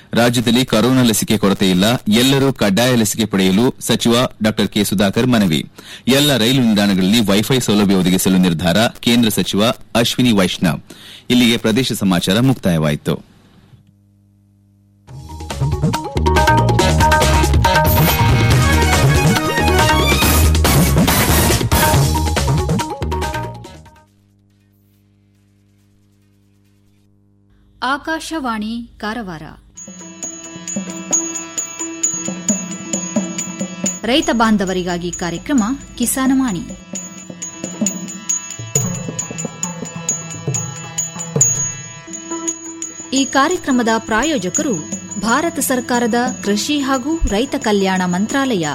ರಾಜ್ಯದಲ್ಲಿ ಕೊರೋನಾ ಲಸಿಕೆ ಕೊರತೆ ಇಲ್ಲ ಎಲ್ಲರೂ ಕಡ್ಡಾಯ ಲಸಿಕೆ ಪಡೆಯಲು ಸಚಿವ ಡಾ ಕೆ ಸುಧಾಕರ್ ಮನವಿ ಎಲ್ಲ ರೈಲು ನಿಲ್ದಾಣಗಳಲ್ಲಿ ವೈಫೈ ಸೌಲಭ್ಯ ಒದಗಿಸಲು ನಿರ್ಧಾರ ಕೇಂದ್ರ ಸಚಿವ ಅಶ್ವಿನಿ ವೈಷ್ಣವ್ ಇಲ್ಲಿಗೆ ಪ್ರದೇಶ ಸಮಾಚಾರ ಮುಕ್ತಾಯವಾಯಿತು ಆಕಾಶವಾಣಿ ಕಾರವಾರ ರೈತ ಬಾಂಧವರಿಗಾಗಿ ಕಾರ್ಯಕ್ರಮ ಕಿಸಾನವಾಣಿ ಈ ಕಾರ್ಯಕ್ರಮದ ಪ್ರಾಯೋಜಕರು ಭಾರತ ಸರ್ಕಾರದ ಕೃಷಿ ಹಾಗೂ ರೈತ ಕಲ್ಯಾಣ ಮಂತ್ರಾಲಯ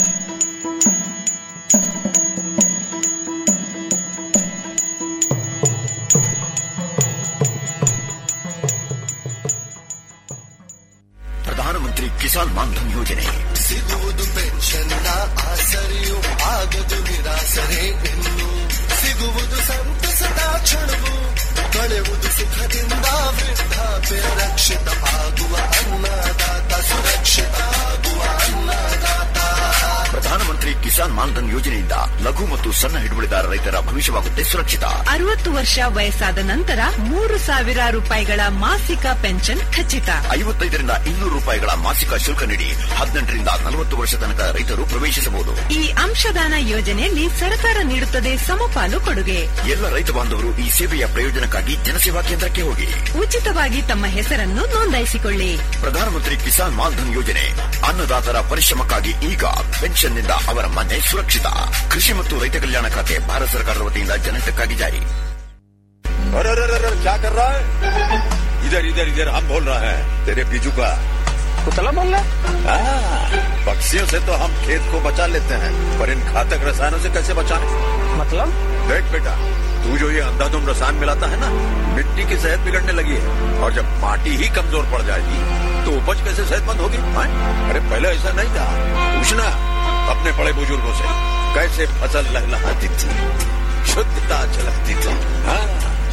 ಪ್ರಧಾನಮಂತ್ರಿ ಕಿಸಾನ್ ಮಾನ್ಧನ್ ಯೋಜನೆ ಸಿಗುವುದು ಪೆನ್ಷನ್ನ ಆಸರೆಯು ಆಗದು ನಿರಾಸರೆ ಇನ್ನು ಸಿಗುವುದು ಸಂತಸದ ಕ್ಷಣವು ಕಳೆಯುವುದು ಸುಖದಿಂದ ವೃದ್ಧಾಪ್ಯ ರಕ್ಷಿತ ಆಗುವ ಅನ್ನದಾತ ಸುರಕ್ಷಿತ ಆಗುವ ಅನ್ನದಾತ ಪ್ರಧಾನಮಂತ್ರಿ ಕಿಸಾನ್ ಮಾನ್ಧನ್ ಯೋಜನೆಯಿಂದ ಲಘು ಮತ್ತು ಸಣ್ಣ ಹಿಡುವಳಿದಾರ ರೈತರ ಭವಿಷ್ಯವಾಗುತ್ತೆ ಸುರಕ್ಷಿತ ಅರವತ್ತು ವರ್ಷ ವಯಸ್ಸಾದ ನಂತರ ಮೂರು ಸಾವಿರ ರೂಪಾಯಿಗಳ ಮಾಸಿಕ ಪೆನ್ಷನ್ ಖಚಿತ ಐವತ್ತೈದರಿಂದ ಇನ್ನೂರು ರೂಪಾಯಿಗಳ ಮಾಸಿಕ ಶುಲ್ಕ ನೀಡಿ ಹದಿನೆಂಟರಿಂದ ನಲವತ್ತು ವರ್ಷ ತನಕ ರೈತರು ಪ್ರವೇಶಿಸಬಹುದು ಈ ಅಂಶದಾನ ಯೋಜನೆಯಲ್ಲಿ ಸರ್ಕಾರ ನೀಡುತ್ತದೆ ಸಮಪಾಲು ಕೊಡುಗೆ ಎಲ್ಲ ರೈತ ಬಾಂಧವರು ಈ ಸೇವೆಯ ಪ್ರಯೋಜನಕ್ಕಾಗಿ ಜನಸೇವಾ ಕೇಂದ್ರಕ್ಕೆ ಹೋಗಿ ಉಚಿತವಾಗಿ ತಮ್ಮ ಹೆಸರನ್ನು ನೋಂದಾಯಿಸಿಕೊಳ್ಳಿ ಪ್ರಧಾನಮಂತ್ರಿ ಕಿಸಾನ್ ಮಾನ್ಧನ್ ಯೋಜನೆ ಅನ್ನದಾತರ ಪರಿಶ್ರಮಕ್ಕಾಗಿ ಈಗ ಪೆನ್ಷನ್ನಿಂದ ಅವರ ಮನೆ ಸುರಕ್ಷಿತ ಕೃಷಿ ಮತ್ತು ರೈತ ಕಲ್ಯಾಣ ಖಾತೆ ಭಾರತ ಸರ್ಕಾರದ ವತಿಯಿಂದ ಜನಹಿತಕ್ಕಾಗಿ ಜಾರಿ अरे अरे अरे अरे, क्या कर रहा है इधर इधर इधर हम बोल रहे हैं तेरे बीजू का कुतला बोल रहा हाँ, पक्षियों से तो हम खेत को बचा लेते हैं पर इन घातक रसायनों से कैसे बचाएं मतलब देख बेटा तू जो ये अंधाधुंध रसायन मिलाता है ना मिट्टी की सेहत बिगड़ने लगी है और जब माटी ही कमजोर पड़ जाएगी तो उपज कैसे सेहतमंद होगी हाँ? अरे पहले ऐसा नहीं था पूछना अपने बड़े बुजुर्गों से कैसे फसल लहलहाती थी शुद्धता झलकती थी हाँ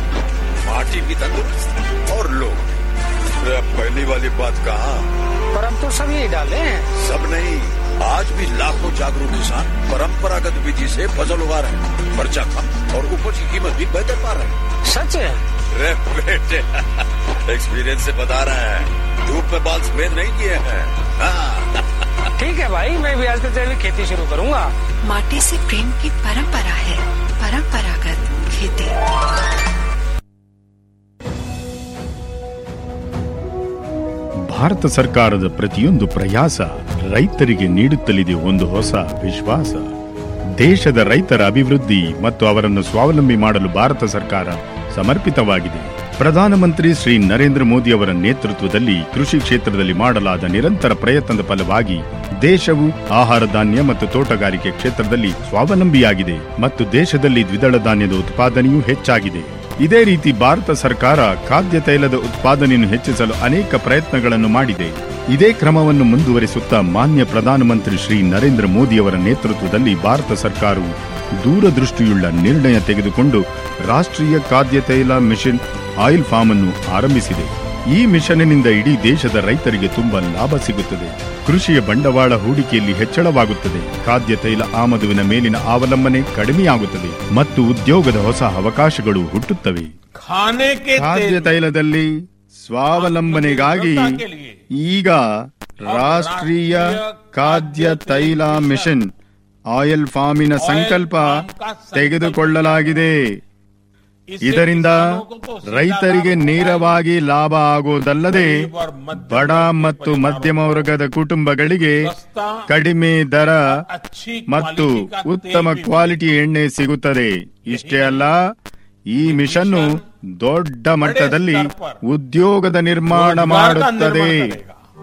माटी भी तंदुरुस्त और लोग अरे अब पहली वाली बात कहा पर अब तो सब यही डाले हैं सब नहीं आज भी लाखों जागरूक किसान परंपरागत विधि से फसल उगा रहे हैं खर्चा कम और उपज की कीमत भी बेहतर पा रहे हैं सच है अरे बेटे एक्सपीरियंस से बता रहे हैं धूप में बाल सफेद नहीं किए हैं हाँ, ठीक है भाई मैं भी आज से जैविक खेती शुरू करूंगा माटी से प्रेम की परंपरा है परंपरागत खेती ಭಾರತ ಸರ್ಕಾರದ ಪ್ರತಿಯೊಂದು ಪ್ರಯಾಸ ರೈತರಿಗೆ ನೀಡುತ್ತಲಿದೆ ಒಂದು ಹೊಸ ವಿಶ್ವಾಸ ದೇಶದ ರೈತರ ಅಭಿವೃದ್ಧಿ ಮತ್ತು ಅವರನ್ನು ಸ್ವಾವಲಂಬಿ ಮಾಡಲು ಭಾರತ ಸರ್ಕಾರ ಸಮರ್ಪಿತವಾಗಿದೆ ಪ್ರಧಾನಮಂತ್ರಿ ಶ್ರೀ ನರೇಂದ್ರ ಮೋದಿ ಅವರ ನೇತೃತ್ವದಲ್ಲಿ ಕೃಷಿ ಕ್ಷೇತ್ರದಲ್ಲಿ ಮಾಡಲಾದ ನಿರಂತರ ಪ್ರಯತ್ನದ ಫಲವಾಗಿ ದೇಶವು ಆಹಾರ ಧಾನ್ಯ ಮತ್ತು ತೋಟಗಾರಿಕೆ ಕ್ಷೇತ್ರದಲ್ಲಿ ಸ್ವಾವಲಂಬಿಯಾಗಿದೆ ಮತ್ತು ದೇಶದಲ್ಲಿ ದ್ವಿದಳ ಧಾನ್ಯದ ಉತ್ಪಾದನೆಯೂ ಹೆಚ್ಚಾಗಿದೆ ಇದೇ ರೀತಿ ಭಾರತ ಸರ್ಕಾರ ಖಾದ್ಯ ತೈಲದ ಉತ್ಪಾದನೆಯನ್ನು ಹೆಚ್ಚಿಸಲು ಅನೇಕ ಪ್ರಯತ್ನಗಳನ್ನು ಮಾಡಿದೆ ಇದೇ ಕ್ರಮವನ್ನು ಮುಂದುವರಿಸುತ್ತಾ ಮಾನ್ಯ ಪ್ರಧಾನಮಂತ್ರಿ ಶ್ರೀ ನರೇಂದ್ರ ಮೋದಿಯವರ ನೇತೃತ್ವದಲ್ಲಿ ಭಾರತ ಸರ್ಕಾರವು ದೂರದೃಷ್ಟಿಯುಳ್ಳ ನಿರ್ಣಯ ತೆಗೆದುಕೊಂಡು ರಾಷ್ಟ್ರೀಯ ಖಾದ್ಯ ತೈಲ ಮಿಷನ್ ಆಯಿಲ್ ಫಾರ್ಮ್ ಅನ್ನು ಆರಂಭಿಸಿದೆ ಈ ಮಿಷನ್ನಿಂದ ಇಡೀ ದೇಶದ ರೈತರಿಗೆ ತುಂಬಾ ಲಾಭ ಸಿಗುತ್ತದೆ ಕೃಷಿಯ ಬಂಡವಾಳ ಹೂಡಿಕೆಯಲ್ಲಿ ಹೆಚ್ಚಳವಾಗುತ್ತದೆ ಖಾದ್ಯ ತೈಲ ಆಮದುವಿನ ಮೇಲಿನ ಅವಲಂಬನೆ ಕಡಿಮೆಯಾಗುತ್ತದೆ ಮತ್ತು ಉದ್ಯೋಗದ ಹೊಸ ಅವಕಾಶಗಳು ಹುಟ್ಟುತ್ತವೆ खाने के ಖಾದ್ಯ तेल ತೈಲದಲ್ಲಿ ಸ್ವಾವಲಂಬನೆಗಾಗಿ ಈಗ ರಾಷ್ಟ್ರೀಯ ಖಾದ್ಯ ತೈಲ ಮಿಷನ್ ಆಯಿಲ್ ಫಾರ್ಮಿನ ಸಂಕಲ್ಪ ತೆಗೆದುಕೊಳ್ಳಲಾಗಿದೆ ಇದರಿಂದ ರೈತರಿಗೆ ನೇರವಾಗಿ ಲಾಭ ಆಗುವುದಲ್ಲದೆ ಬಡ ಮತ್ತು ಮಧ್ಯಮ ವರ್ಗದ ಕುಟುಂಬಗಳಿಗೆ ಕಡಿಮೆ ದರ ಮತ್ತು ಉತ್ತಮ ಕ್ವಾಲಿಟಿ ಎಣ್ಣೆ ಸಿಗುತ್ತದೆ ಇಷ್ಟೇ ಅಲ್ಲ ಈ ಮಿಷನ್ನು ದೊಡ್ಡ ಮಟ್ಟದಲ್ಲಿ ಉದ್ಯೋಗದ ನಿರ್ಮಾಣ ಮಾಡುತ್ತದೆ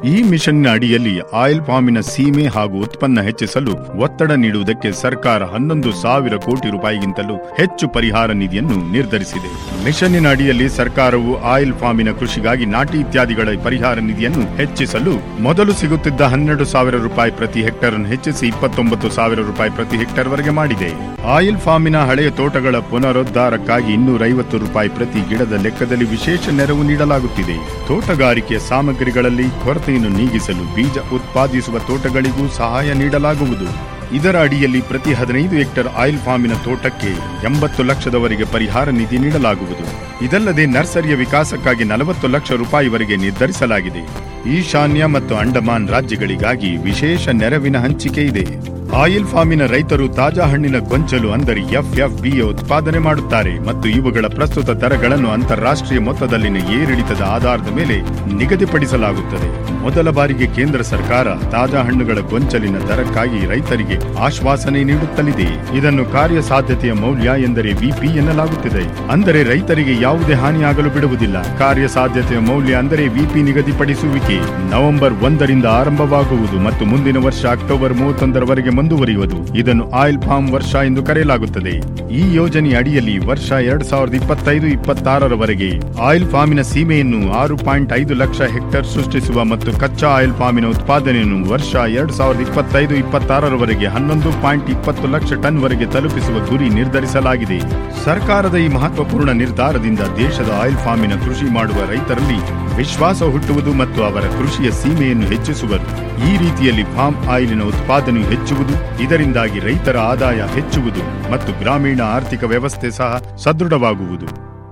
ಈ ಮಿಷನ್ನ ಅಡಿಯಲ್ಲಿ ಆಯಿಲ್ ಪಾಮಿನ ಸೀಮೆ ಹಾಗೂ ಉತ್ಪನ್ನ ಹೆಚ್ಚಿಸಲು ಒತ್ತಡ ನೀಡುವುದಕ್ಕೆ ಸರ್ಕಾರ ಹನ್ನೊಂದು ಸಾವಿರ ಕೋಟಿ ರೂಪಾಯಿಗಿಂತಲೂ ಹೆಚ್ಚು ಪರಿಹಾರ ನಿಧಿಯನ್ನು ನಿರ್ಧರಿಸಿದೆ ಮಿಷನ್ನಿನ ಅಡಿಯಲ್ಲಿ ಸರ್ಕಾರವು ಆಯಿಲ್ ಫಾಮಿನ ಕೃಷಿಗಾಗಿ ನಾಟಿ ಇತ್ಯಾದಿಗಳ ಪರಿಹಾರ ನಿಧಿಯನ್ನು ಹೆಚ್ಚಿಸಲು ಮೊದಲು ಸಿಗುತ್ತಿದ್ದ ಹನ್ನೆರಡು ಸಾವಿರ ರೂಪಾಯಿ ಪ್ರತಿ ಹೆಕ್ಟರ್ ಅನ್ನು ಹೆಚ್ಚಿಸಿ ಇಪ್ಪತ್ತೊಂಬತ್ತು ಸಾವಿರ ರೂಪಾಯಿ ಪ್ರತಿ ಹೆಕ್ಟರ್ ವರೆಗೆ ಮಾಡಿದೆ ಆಯಿಲ್ ಫಾಮಿನ ಹಳೆಯ ತೋಟಗಳ ಪುನರುದ್ಧಾರಕ್ಕಾಗಿ ಇನ್ನೂರೈವತ್ತು ರೂಪಾಯಿ ಪ್ರತಿ ಗಿಡದ ಲೆಕ್ಕದಲ್ಲಿ ವಿಶೇಷ ನೆರವು ನೀಡಲಾಗುತ್ತಿದೆ ತೋಟಗಾರಿಕೆಯ ಸಾಮಗ್ರಿಗಳಲ್ಲಿ ಕೊರತೆಯನ್ನು ನೀಗಿಸಲು ಬೀಜ ಉತ್ಪಾದಿಸುವ ತೋಟಗಳಿಗೂ ಸಹಾಯ ನೀಡಲಾಗುವುದು ಇದರ ಅಡಿಯಲ್ಲಿ ಪ್ರತಿ ಹದಿನೈದು ಹೆಕ್ಟರ್ ಆಯಿಲ್ ಫಾಮಿನ ತೋಟಕ್ಕೆ ಎಂಬತ್ತು ಲಕ್ಷದವರೆಗೆ ಪರಿಹಾರ ನಿಧಿ ನೀಡಲಾಗುವುದು ಇದಲ್ಲದೆ ನರ್ಸರಿಯ ವಿಕಾಸಕ್ಕಾಗಿ ನಲವತ್ತು ಲಕ್ಷ ರೂಪಾಯಿವರೆಗೆ ನಿರ್ಧರಿಸಲಾಗಿದೆ ಈಶಾನ್ಯ ಮತ್ತು ಅಂಡಮಾನ್ ರಾಜ್ಯಗಳಿಗಾಗಿ ವಿಶೇಷ ನೆರವಿನ ಹಂಚಿಕೆ ಇದೆ ಆಯಿಲ್ ಫಾಮಿನ ರೈತರು ತಾಜಾ ಹಣ್ಣಿನ ಗೊಂಚಲು ಅಂದರೆ ಎಫ್ಎಫ್ಬಿಯ ಉತ್ಪಾದನೆ ಮಾಡುತ್ತಾರೆ ಮತ್ತು ಇವುಗಳ ಪ್ರಸ್ತುತ ದರಗಳನ್ನು ಅಂತಾರಾಷ್ಟ್ರೀಯ ಮೊತ್ತದಲ್ಲಿನ ಏರಿಳಿತದ ಆಧಾರದ ಮೇಲೆ ನಿಗದಿಪಡಿಸಲಾಗುತ್ತದೆ ಮೊದಲ ಬಾರಿಗೆ ಕೇಂದ್ರ ಸರ್ಕಾರ ತಾಜಾ ಹಣ್ಣುಗಳ ಗೊಂಚಲಿನ ದರಕ್ಕಾಗಿ ರೈತರಿಗೆ ಆಶ್ವಾಸನೆ ನೀಡುತ್ತಲಿದೆ ಇದನ್ನು ಕಾರ್ಯಸಾಧ್ಯತೆಯ ಮೌಲ್ಯ ಎಂದರೆ ವಿಪಿ ಎನ್ನಲಾಗುತ್ತಿದೆ ಅಂದರೆ ರೈತರಿಗೆ ಯಾವುದೇ ಹಾನಿಯಾಗಲು ಬಿಡುವುದಿಲ್ಲ ಕಾರ್ಯಸಾಧ್ಯತೆಯ ಮೌಲ್ಯ ಅಂದರೆ ವಿಪಿ ನಿಗದಿಪಡಿಸುವಿಕೆ ನವೆಂಬರ್ ಒಂದರಿಂದ ಆರಂಭವಾಗುವುದು ಮತ್ತು ಮುಂದಿನ ವರ್ಷ ಅಕ್ಟೋಬರ್ ಮೂವತ್ತೊಂದರವರೆಗೆ ಮುಂದುವರಿಯುವುದು ಇದನ್ನು ಆಯಿಲ್ ಫಾರ್ಮ್ ವರ್ಷ ಎಂದು ಕರೆಯಲಾಗುತ್ತದೆ ಈ ಯೋಜನೆಯ ಅಡಿಯಲ್ಲಿ ವರ್ಷ ಎರಡ್ ಸಾವಿರದ ಇಪ್ಪತ್ತೈದು ಇಪ್ಪತ್ತಾರರವರೆಗೆ ಆಯಿಲ್ ಫಾರ್ಮಿನ ಸೀಮೆಯನ್ನು ಆರು ಪಾಯಿಂಟ್ ಐದು ಲಕ್ಷ ಹೆಕ್ಟೇರ್ ಸೃಷ್ಟಿಸುವ ಮತ್ತು ಕಚ್ಚಾ ಆಯಿಲ್ ಫಾರ್ಮಿನ ಉತ್ಪಾದನೆಯನ್ನು ವರ್ಷ ಎರಡ್ ಸಾವಿರದ ಇಪ್ಪತ್ತೈದು ಇಪ್ಪತ್ತಾರರವರೆಗೆ ಹನ್ನೊಂದು ಪಾಯಿಂಟ್ ಇಪ್ಪತ್ತು ಲಕ್ಷ ಟನ್ ವರೆಗೆ ತಲುಪಿಸುವ ಗುರಿ ನಿರ್ಧರಿಸಲಾಗಿದೆ ಸರ್ಕಾರದ ಈ ಮಹತ್ವಪೂರ್ಣ ನಿರ್ಧಾರದಿಂದ ದೇಶದ ಆಯಿಲ್ ಫಾರ್ಮಿನ ಕೃಷಿ ಮಾಡುವ ರೈತರಲ್ಲಿ ವಿಶ್ವಾಸ ಹುಟ್ಟುವುದು ಮತ್ತು ಅವರ ಕೃಷಿಯ ಸೀಮೆಯನ್ನು ಹೆಚ್ಚಿಸುವರು ಈ ರೀತಿಯಲ್ಲಿ ಫಾರ್ಮ್ ಆಯಿಲಿನ ಉತ್ಪಾದನೆಯು ಹೆಚ್ಚುವುದು ಇದರಿಂದಾಗಿ ರೈತರ ಆದಾಯ ಹೆಚ್ಚುವುದು ಮತ್ತು ಗ್ರಾಮೀಣ ಆರ್ಥಿಕ ವ್ಯವಸ್ಥೆ ಸಹ ಸದೃಢವಾಗುವುದು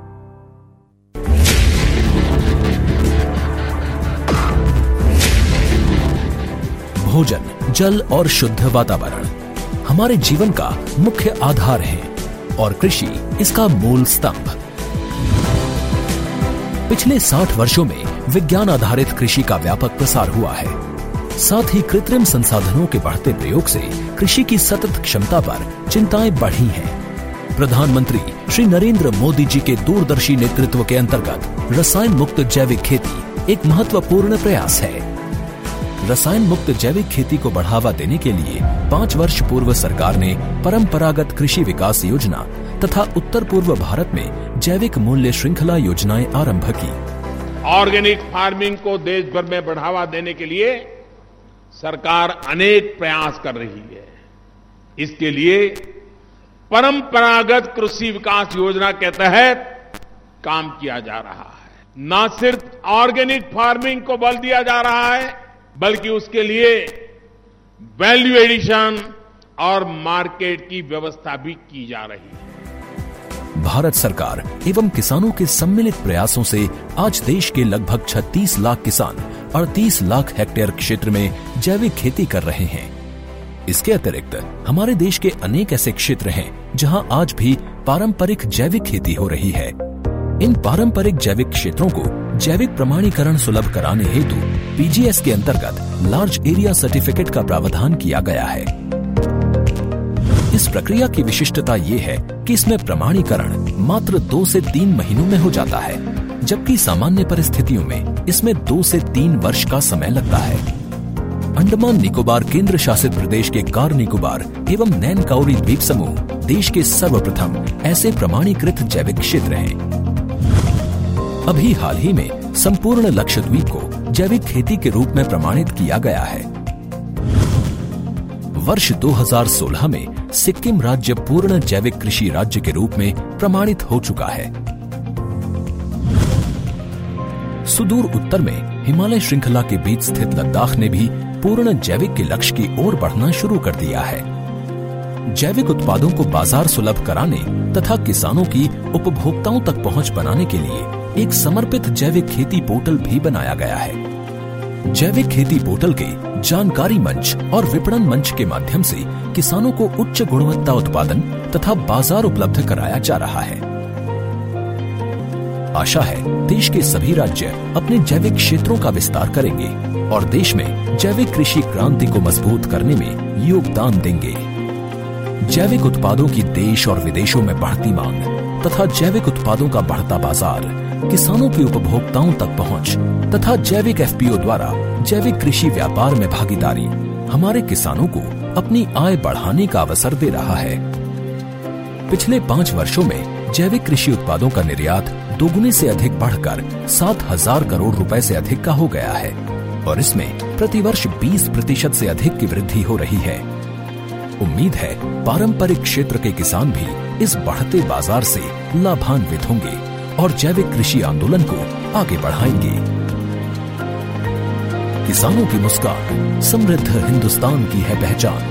भोजन जल और शुद्ध वातावरण हमारे जीवन का मुख्य आधार है और कृषि इसका मूल स्तंभ पिछले 60 वर्षों में विज्ञान आधारित कृषि का व्यापक प्रसार हुआ है साथ ही कृत्रिम संसाधनों के बढ़ते प्रयोग से कृषि की सतत क्षमता पर चिंताएं बढ़ी हैं प्रधानमंत्री श्री नरेंद्र मोदी जी के दूरदर्शी नेतृत्व के अंतर्गत रसायन मुक्त जैविक खेती एक महत्वपूर्ण प्रयास है रसायन मुक्त जैविक खेती को बढ़ावा देने के लिए पाँच वर्ष पूर्व सरकार ने परंपरागत कृषि विकास योजना तथा उत्तर पूर्व भारत में जैविक मूल्य श्रृंखला योजनाएं आरंभ की ऑर्गेनिक फार्मिंग को देश भर में बढ़ावा देने के लिए सरकार अनेक प्रयास कर रही है इसके लिए परंपरागत कृषि विकास योजना के तहत काम किया जा रहा है न सिर्फ ऑर्गेनिक फार्मिंग को बल दिया जा रहा है बल्कि उसके लिए वैल्यू एडिशन और मार्केट की व्यवस्था भी की जा रही है भारत सरकार एवं किसानों के सम्मिलित प्रयासों से आज देश के लगभग 36 लाख किसान 38 लाख हेक्टेयर क्षेत्र में जैविक खेती कर रहे हैं इसके अतिरिक्त हमारे देश के अनेक ऐसे क्षेत्र हैं जहां आज भी पारंपरिक जैविक खेती हो रही है इन पारंपरिक जैविक क्षेत्रों को जैविक प्रमाणीकरण सुलभ कराने हेतु पीजीएस के अंतर्गत लार्ज एरिया सर्टिफिकेट का प्रावधान किया गया है इस प्रक्रिया की विशिष्टता ये है कि इसमें प्रमाणीकरण मात्र दो से तीन महीनों में हो जाता है जबकि सामान्य परिस्थितियों में इसमें दो से तीन वर्ष का समय लगता है अंडमान निकोबार केंद्र शासित प्रदेश के कार निकोबार एवं नैन काउरी द्वीप समूह देश के सर्वप्रथम ऐसे प्रमाणीकृत जैविक क्षेत्र हैं अभी हाल ही में संपूर्ण लक्षद्वीप को जैविक खेती के रूप में प्रमाणित किया गया है वर्ष 2016 में सिक्किम राज्य पूर्ण जैविक कृषि राज्य के रूप में प्रमाणित हो चुका है सुदूर उत्तर में हिमालय श्रृंखला के बीच स्थित लद्दाख ने भी पूर्ण जैविक के लक्ष्य की ओर बढ़ना शुरू कर दिया है जैविक उत्पादों को बाजार सुलभ कराने तथा किसानों की उपभोक्ताओं तक पहुंच बनाने के लिए एक समर्पित जैविक खेती पोर्टल भी बनाया गया है जैविक खेती पोर्टल के जानकारी मंच और विपणन मंच के माध्यम से किसानों को उच्च गुणवत्ता उत्पादन तथा बाजार उपलब्ध कराया जा रहा है आशा है देश के सभी राज्य अपने जैविक क्षेत्रों का विस्तार करेंगे और देश में जैविक कृषि क्रांति को मजबूत करने में योगदान देंगे जैविक उत्पादों की देश और विदेशों में बढ़ती मांग तथा जैविक उत्पादों का बढ़ता बाजार किसानों की उपभोक्ताओं तक पहुंच तथा जैविक एफपीओ द्वारा जैविक कृषि व्यापार में भागीदारी हमारे किसानों को अपनी आय बढ़ाने का अवसर दे रहा है पिछले पाँच वर्षों में जैविक कृषि उत्पादों का निर्यात दोगुने से अधिक बढ़कर सात हजार करोड़ रुपए से अधिक का हो गया है और इसमें प्रतिवर्ष 20 प्रतिशत से अधिक की वृद्धि हो रही है उम्मीद है पारंपरिक क्षेत्र के किसान भी इस बढ़ते बाजार से लाभान्वित होंगे और जैविक कृषि आंदोलन को आगे बढ़ाएंगे किसानों की मुस्कान समृद्ध हिंदुस्तान की है पहचान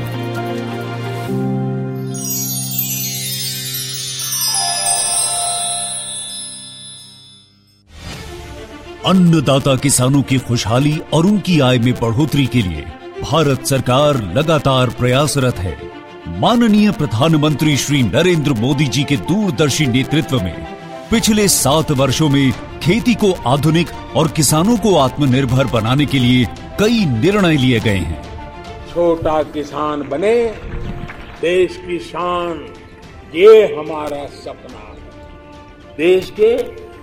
अन्नदाता किसानों की खुशहाली और उनकी आय में बढ़ोतरी के लिए भारत सरकार लगातार प्रयासरत है माननीय प्रधानमंत्री श्री नरेंद्र मोदी जी के दूरदर्शी नेतृत्व में पिछले सात वर्षों में खेती को आधुनिक और किसानों को आत्मनिर्भर बनाने के लिए कई निर्णय लिए गए हैं छोटा किसान बने देश की शान ये हमारा सपना है देश के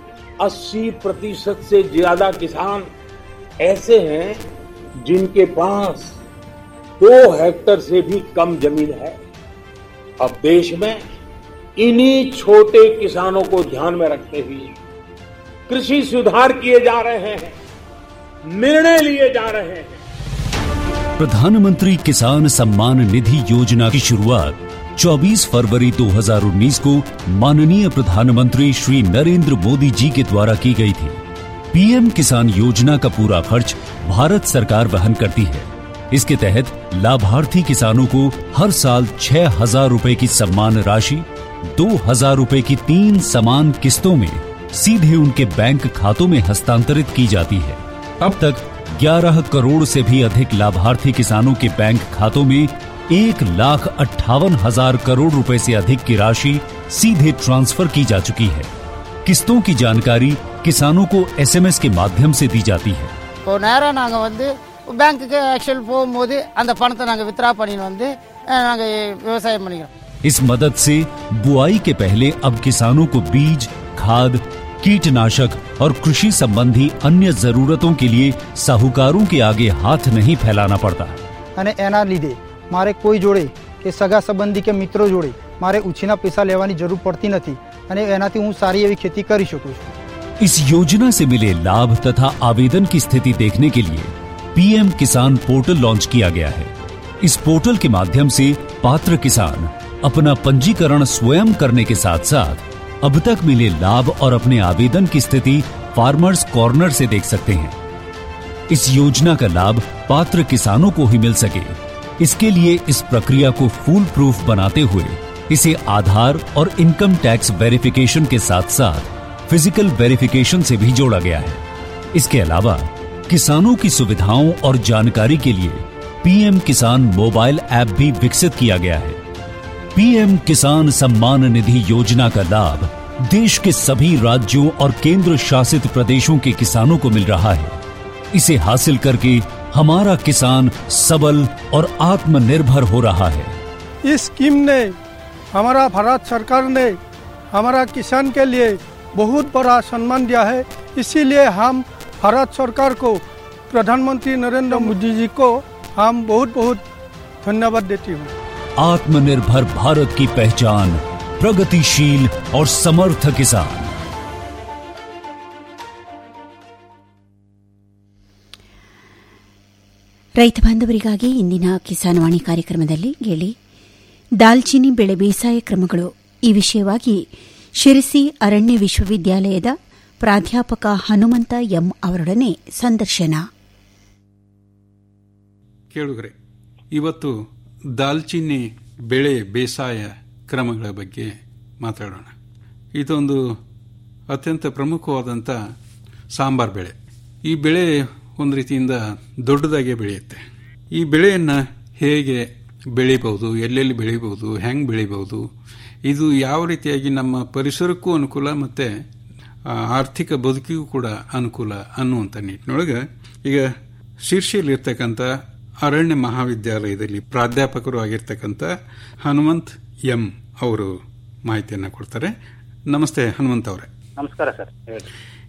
80 प्रतिशत से ज्यादा किसान ऐसे हैं जिनके पास दो हेक्टर से भी कम जमीन है अब देश में इन्हीं छोटे किसानों को ध्यान में रखते हुए कृषि सुधार किए जा रहे हैं निर्णय लिए जा रहे हैं प्रधानमंत्री किसान सम्मान निधि योजना की शुरुआत 24 फरवरी 2019 को माननीय प्रधानमंत्री श्री नरेंद्र मोदी जी के द्वारा की गई थी पीएम किसान योजना का पूरा खर्च भारत सरकार वहन करती है इसके तहत लाभार्थी किसानों को हर साल छह हजार रूपए की सम्मान राशि दो हजार रूपए की तीन समान किस्तों में सीधे उनके बैंक खातों में हस्तांतरित की जाती है अब तक 11 करोड़ से भी अधिक लाभार्थी किसानों के बैंक खातों में एक लाख अट्ठावन हजार करोड़ रुपए से अधिक की राशि सीधे ट्रांसफर की जा चुकी है किस्तों की जानकारी किसानों को एसएमएस के माध्यम से दी जाती है இப்போ நேராக நாங்கள் வந்து பேங்க்குக்கு ஆக்சுவல் போகும்போது அந்த பணத்தை நாங்கள் வித்ரா பண்ணின்னு வந்து நாங்கள் விவசாயம் பண்ணிக்கிறோம் इस मदद से बुआई के पहले अब किसानों को बीज खाद कीटनाशक और कृषि संबंधी अन्य जरूरतों के लिए साहूकारों के आगे हाथ नहीं फैलाना पड़ता અને એના લીધે મારે કોઈ જોડે કે સગા સંબંધી કે મિત્રો જોડે મારે ઉછીના પૈસા લેવાની જરૂર પડતી નથી અને એનાથી હું સારી એવી खेती કરી શકું છું इस योजना से मिले लाभ तथा आवेदन की स्थिति देखने के लिए पीएम किसान पोर्टल लॉन्च किया गया है इस पोर्टल के माध्यम से पात्र किसान अपना पंजीकरण स्वयं करने के साथ साथ अब तक मिले लाभ और अपने आवेदन की स्थिति फार्मर्स कॉर्नर से देख सकते हैं इस योजना का लाभ पात्र किसानों को ही मिल सके इसके लिए इस प्रक्रिया को फूल प्रूफ बनाते हुए इसे आधार और इनकम टैक्स वेरिफिकेशन के साथ साथ फिजिकल वेरिफिकेशन से भी जोड़ा गया है इसके अलावा किसानों की सुविधाओं और जानकारी के लिए पीएम किसान मोबाइल ऐप भी विकसित किया गया है पीएम किसान सम्मान निधि योजना का लाभ देश के सभी राज्यों और केंद्र शासित प्रदेशों के किसानों को मिल रहा है इसे हासिल करके हमारा किसान सबल और आत्मनिर्भर हो रहा है इस स्कीम ने हमारा भारत सरकार ने हमारा किसान के लिए बहुत बड़ा सम्मान दिया है इसीलिए हम भारत सरकार को प्रधानमंत्री नरेंद्र मोदी जी को हम बहुत बहुत धन्यवाद देती हूँ आत्मनिर्भर भारत की पहचान प्रगतिशील और समर्थ किसान ರೈತ ಬಾಂಧವರಿಗಾಗಿ ಇಂದಿನ ಕಿಸಾನ್ವಾಣಿ ಕಾರ್ಯಕ್ರಮದಲ್ಲಿ ಕೇಳಿ ದಾಲ್ಚಿನ್ನಿ ಬೆಳೆ ಬೇಸಾಯ ಕ್ರಮಗಳು ಈ ವಿಷಯವಾಗಿ ಶಿರಸಿ ಅರಣ್ಯ ವಿಶ್ವವಿದ್ಯಾಲಯದ ಪ್ರಾಧ್ಯಾಪಕ ಹನುಮಂತ ಎಂ ಅವರೊಡನೆ ಸಂದರ್ಶನ ಕೇಳುಗರೆ ಇವತ್ತು ದಾಲ್ಚಿನ್ನಿ ಬೆಳೆ ಬೇಸಾಯ ಕ್ರಮಗಳ ಬಗ್ಗೆ ಮಾತಾಡೋಣ ಇದೊಂದು ಅತ್ಯಂತ ಪ್ರಮುಖವಾದಂಥ ಸಾಂಬಾರ್ ಬೆಳೆ ಈ ಬೆಳೆ ಒಂದು ರೀತಿಯಿಂದ ದೊಡ್ಡದಾಗೆ ಬೆಳೆಯುತ್ತೆ ಈ ಬೆಳೆಯನ್ನು ಹೇಗೆ ಬೆಳಿಬಹುದು ಎಲ್ಲೆಲ್ಲಿ ಬೆಳಿಬಹುದು ಹೆಂಗೆ ಬೆಳಿಬಹುದು ಇದು ಯಾವ ರೀತಿಯಾಗಿ ನಮ್ಮ ಪರಿಸರಕ್ಕೂ ಅನುಕೂಲ ಮತ್ತು ಆರ್ಥಿಕ ಬದುಕಿಗೂ ಕೂಡ ಅನುಕೂಲ ಅನ್ನುವಂಥ ನಿಟ್ಟಿನೊಳಗೆ ಈಗ ಶೀರ್ಷಿಯಲ್ಲಿರ್ತಕ್ಕಂಥ ಅರಣ್ಯ ಮಹಾವಿದ್ಯಾಲಯದಲ್ಲಿ ಪ್ರಾಧ್ಯಾಪಕರು ಆಗಿರ್ತಕ್ಕಂಥ ಹನುಮಂತ್ ಎಂ ಅವರು ಮಾಹಿತಿಯನ್ನು ಕೊಡ್ತಾರೆ ನಮಸ್ತೆ ಹನುಮಂತ್ ಅವರೇ ನಮಸ್ಕಾರ ಸರ್ ಹೇಳಿ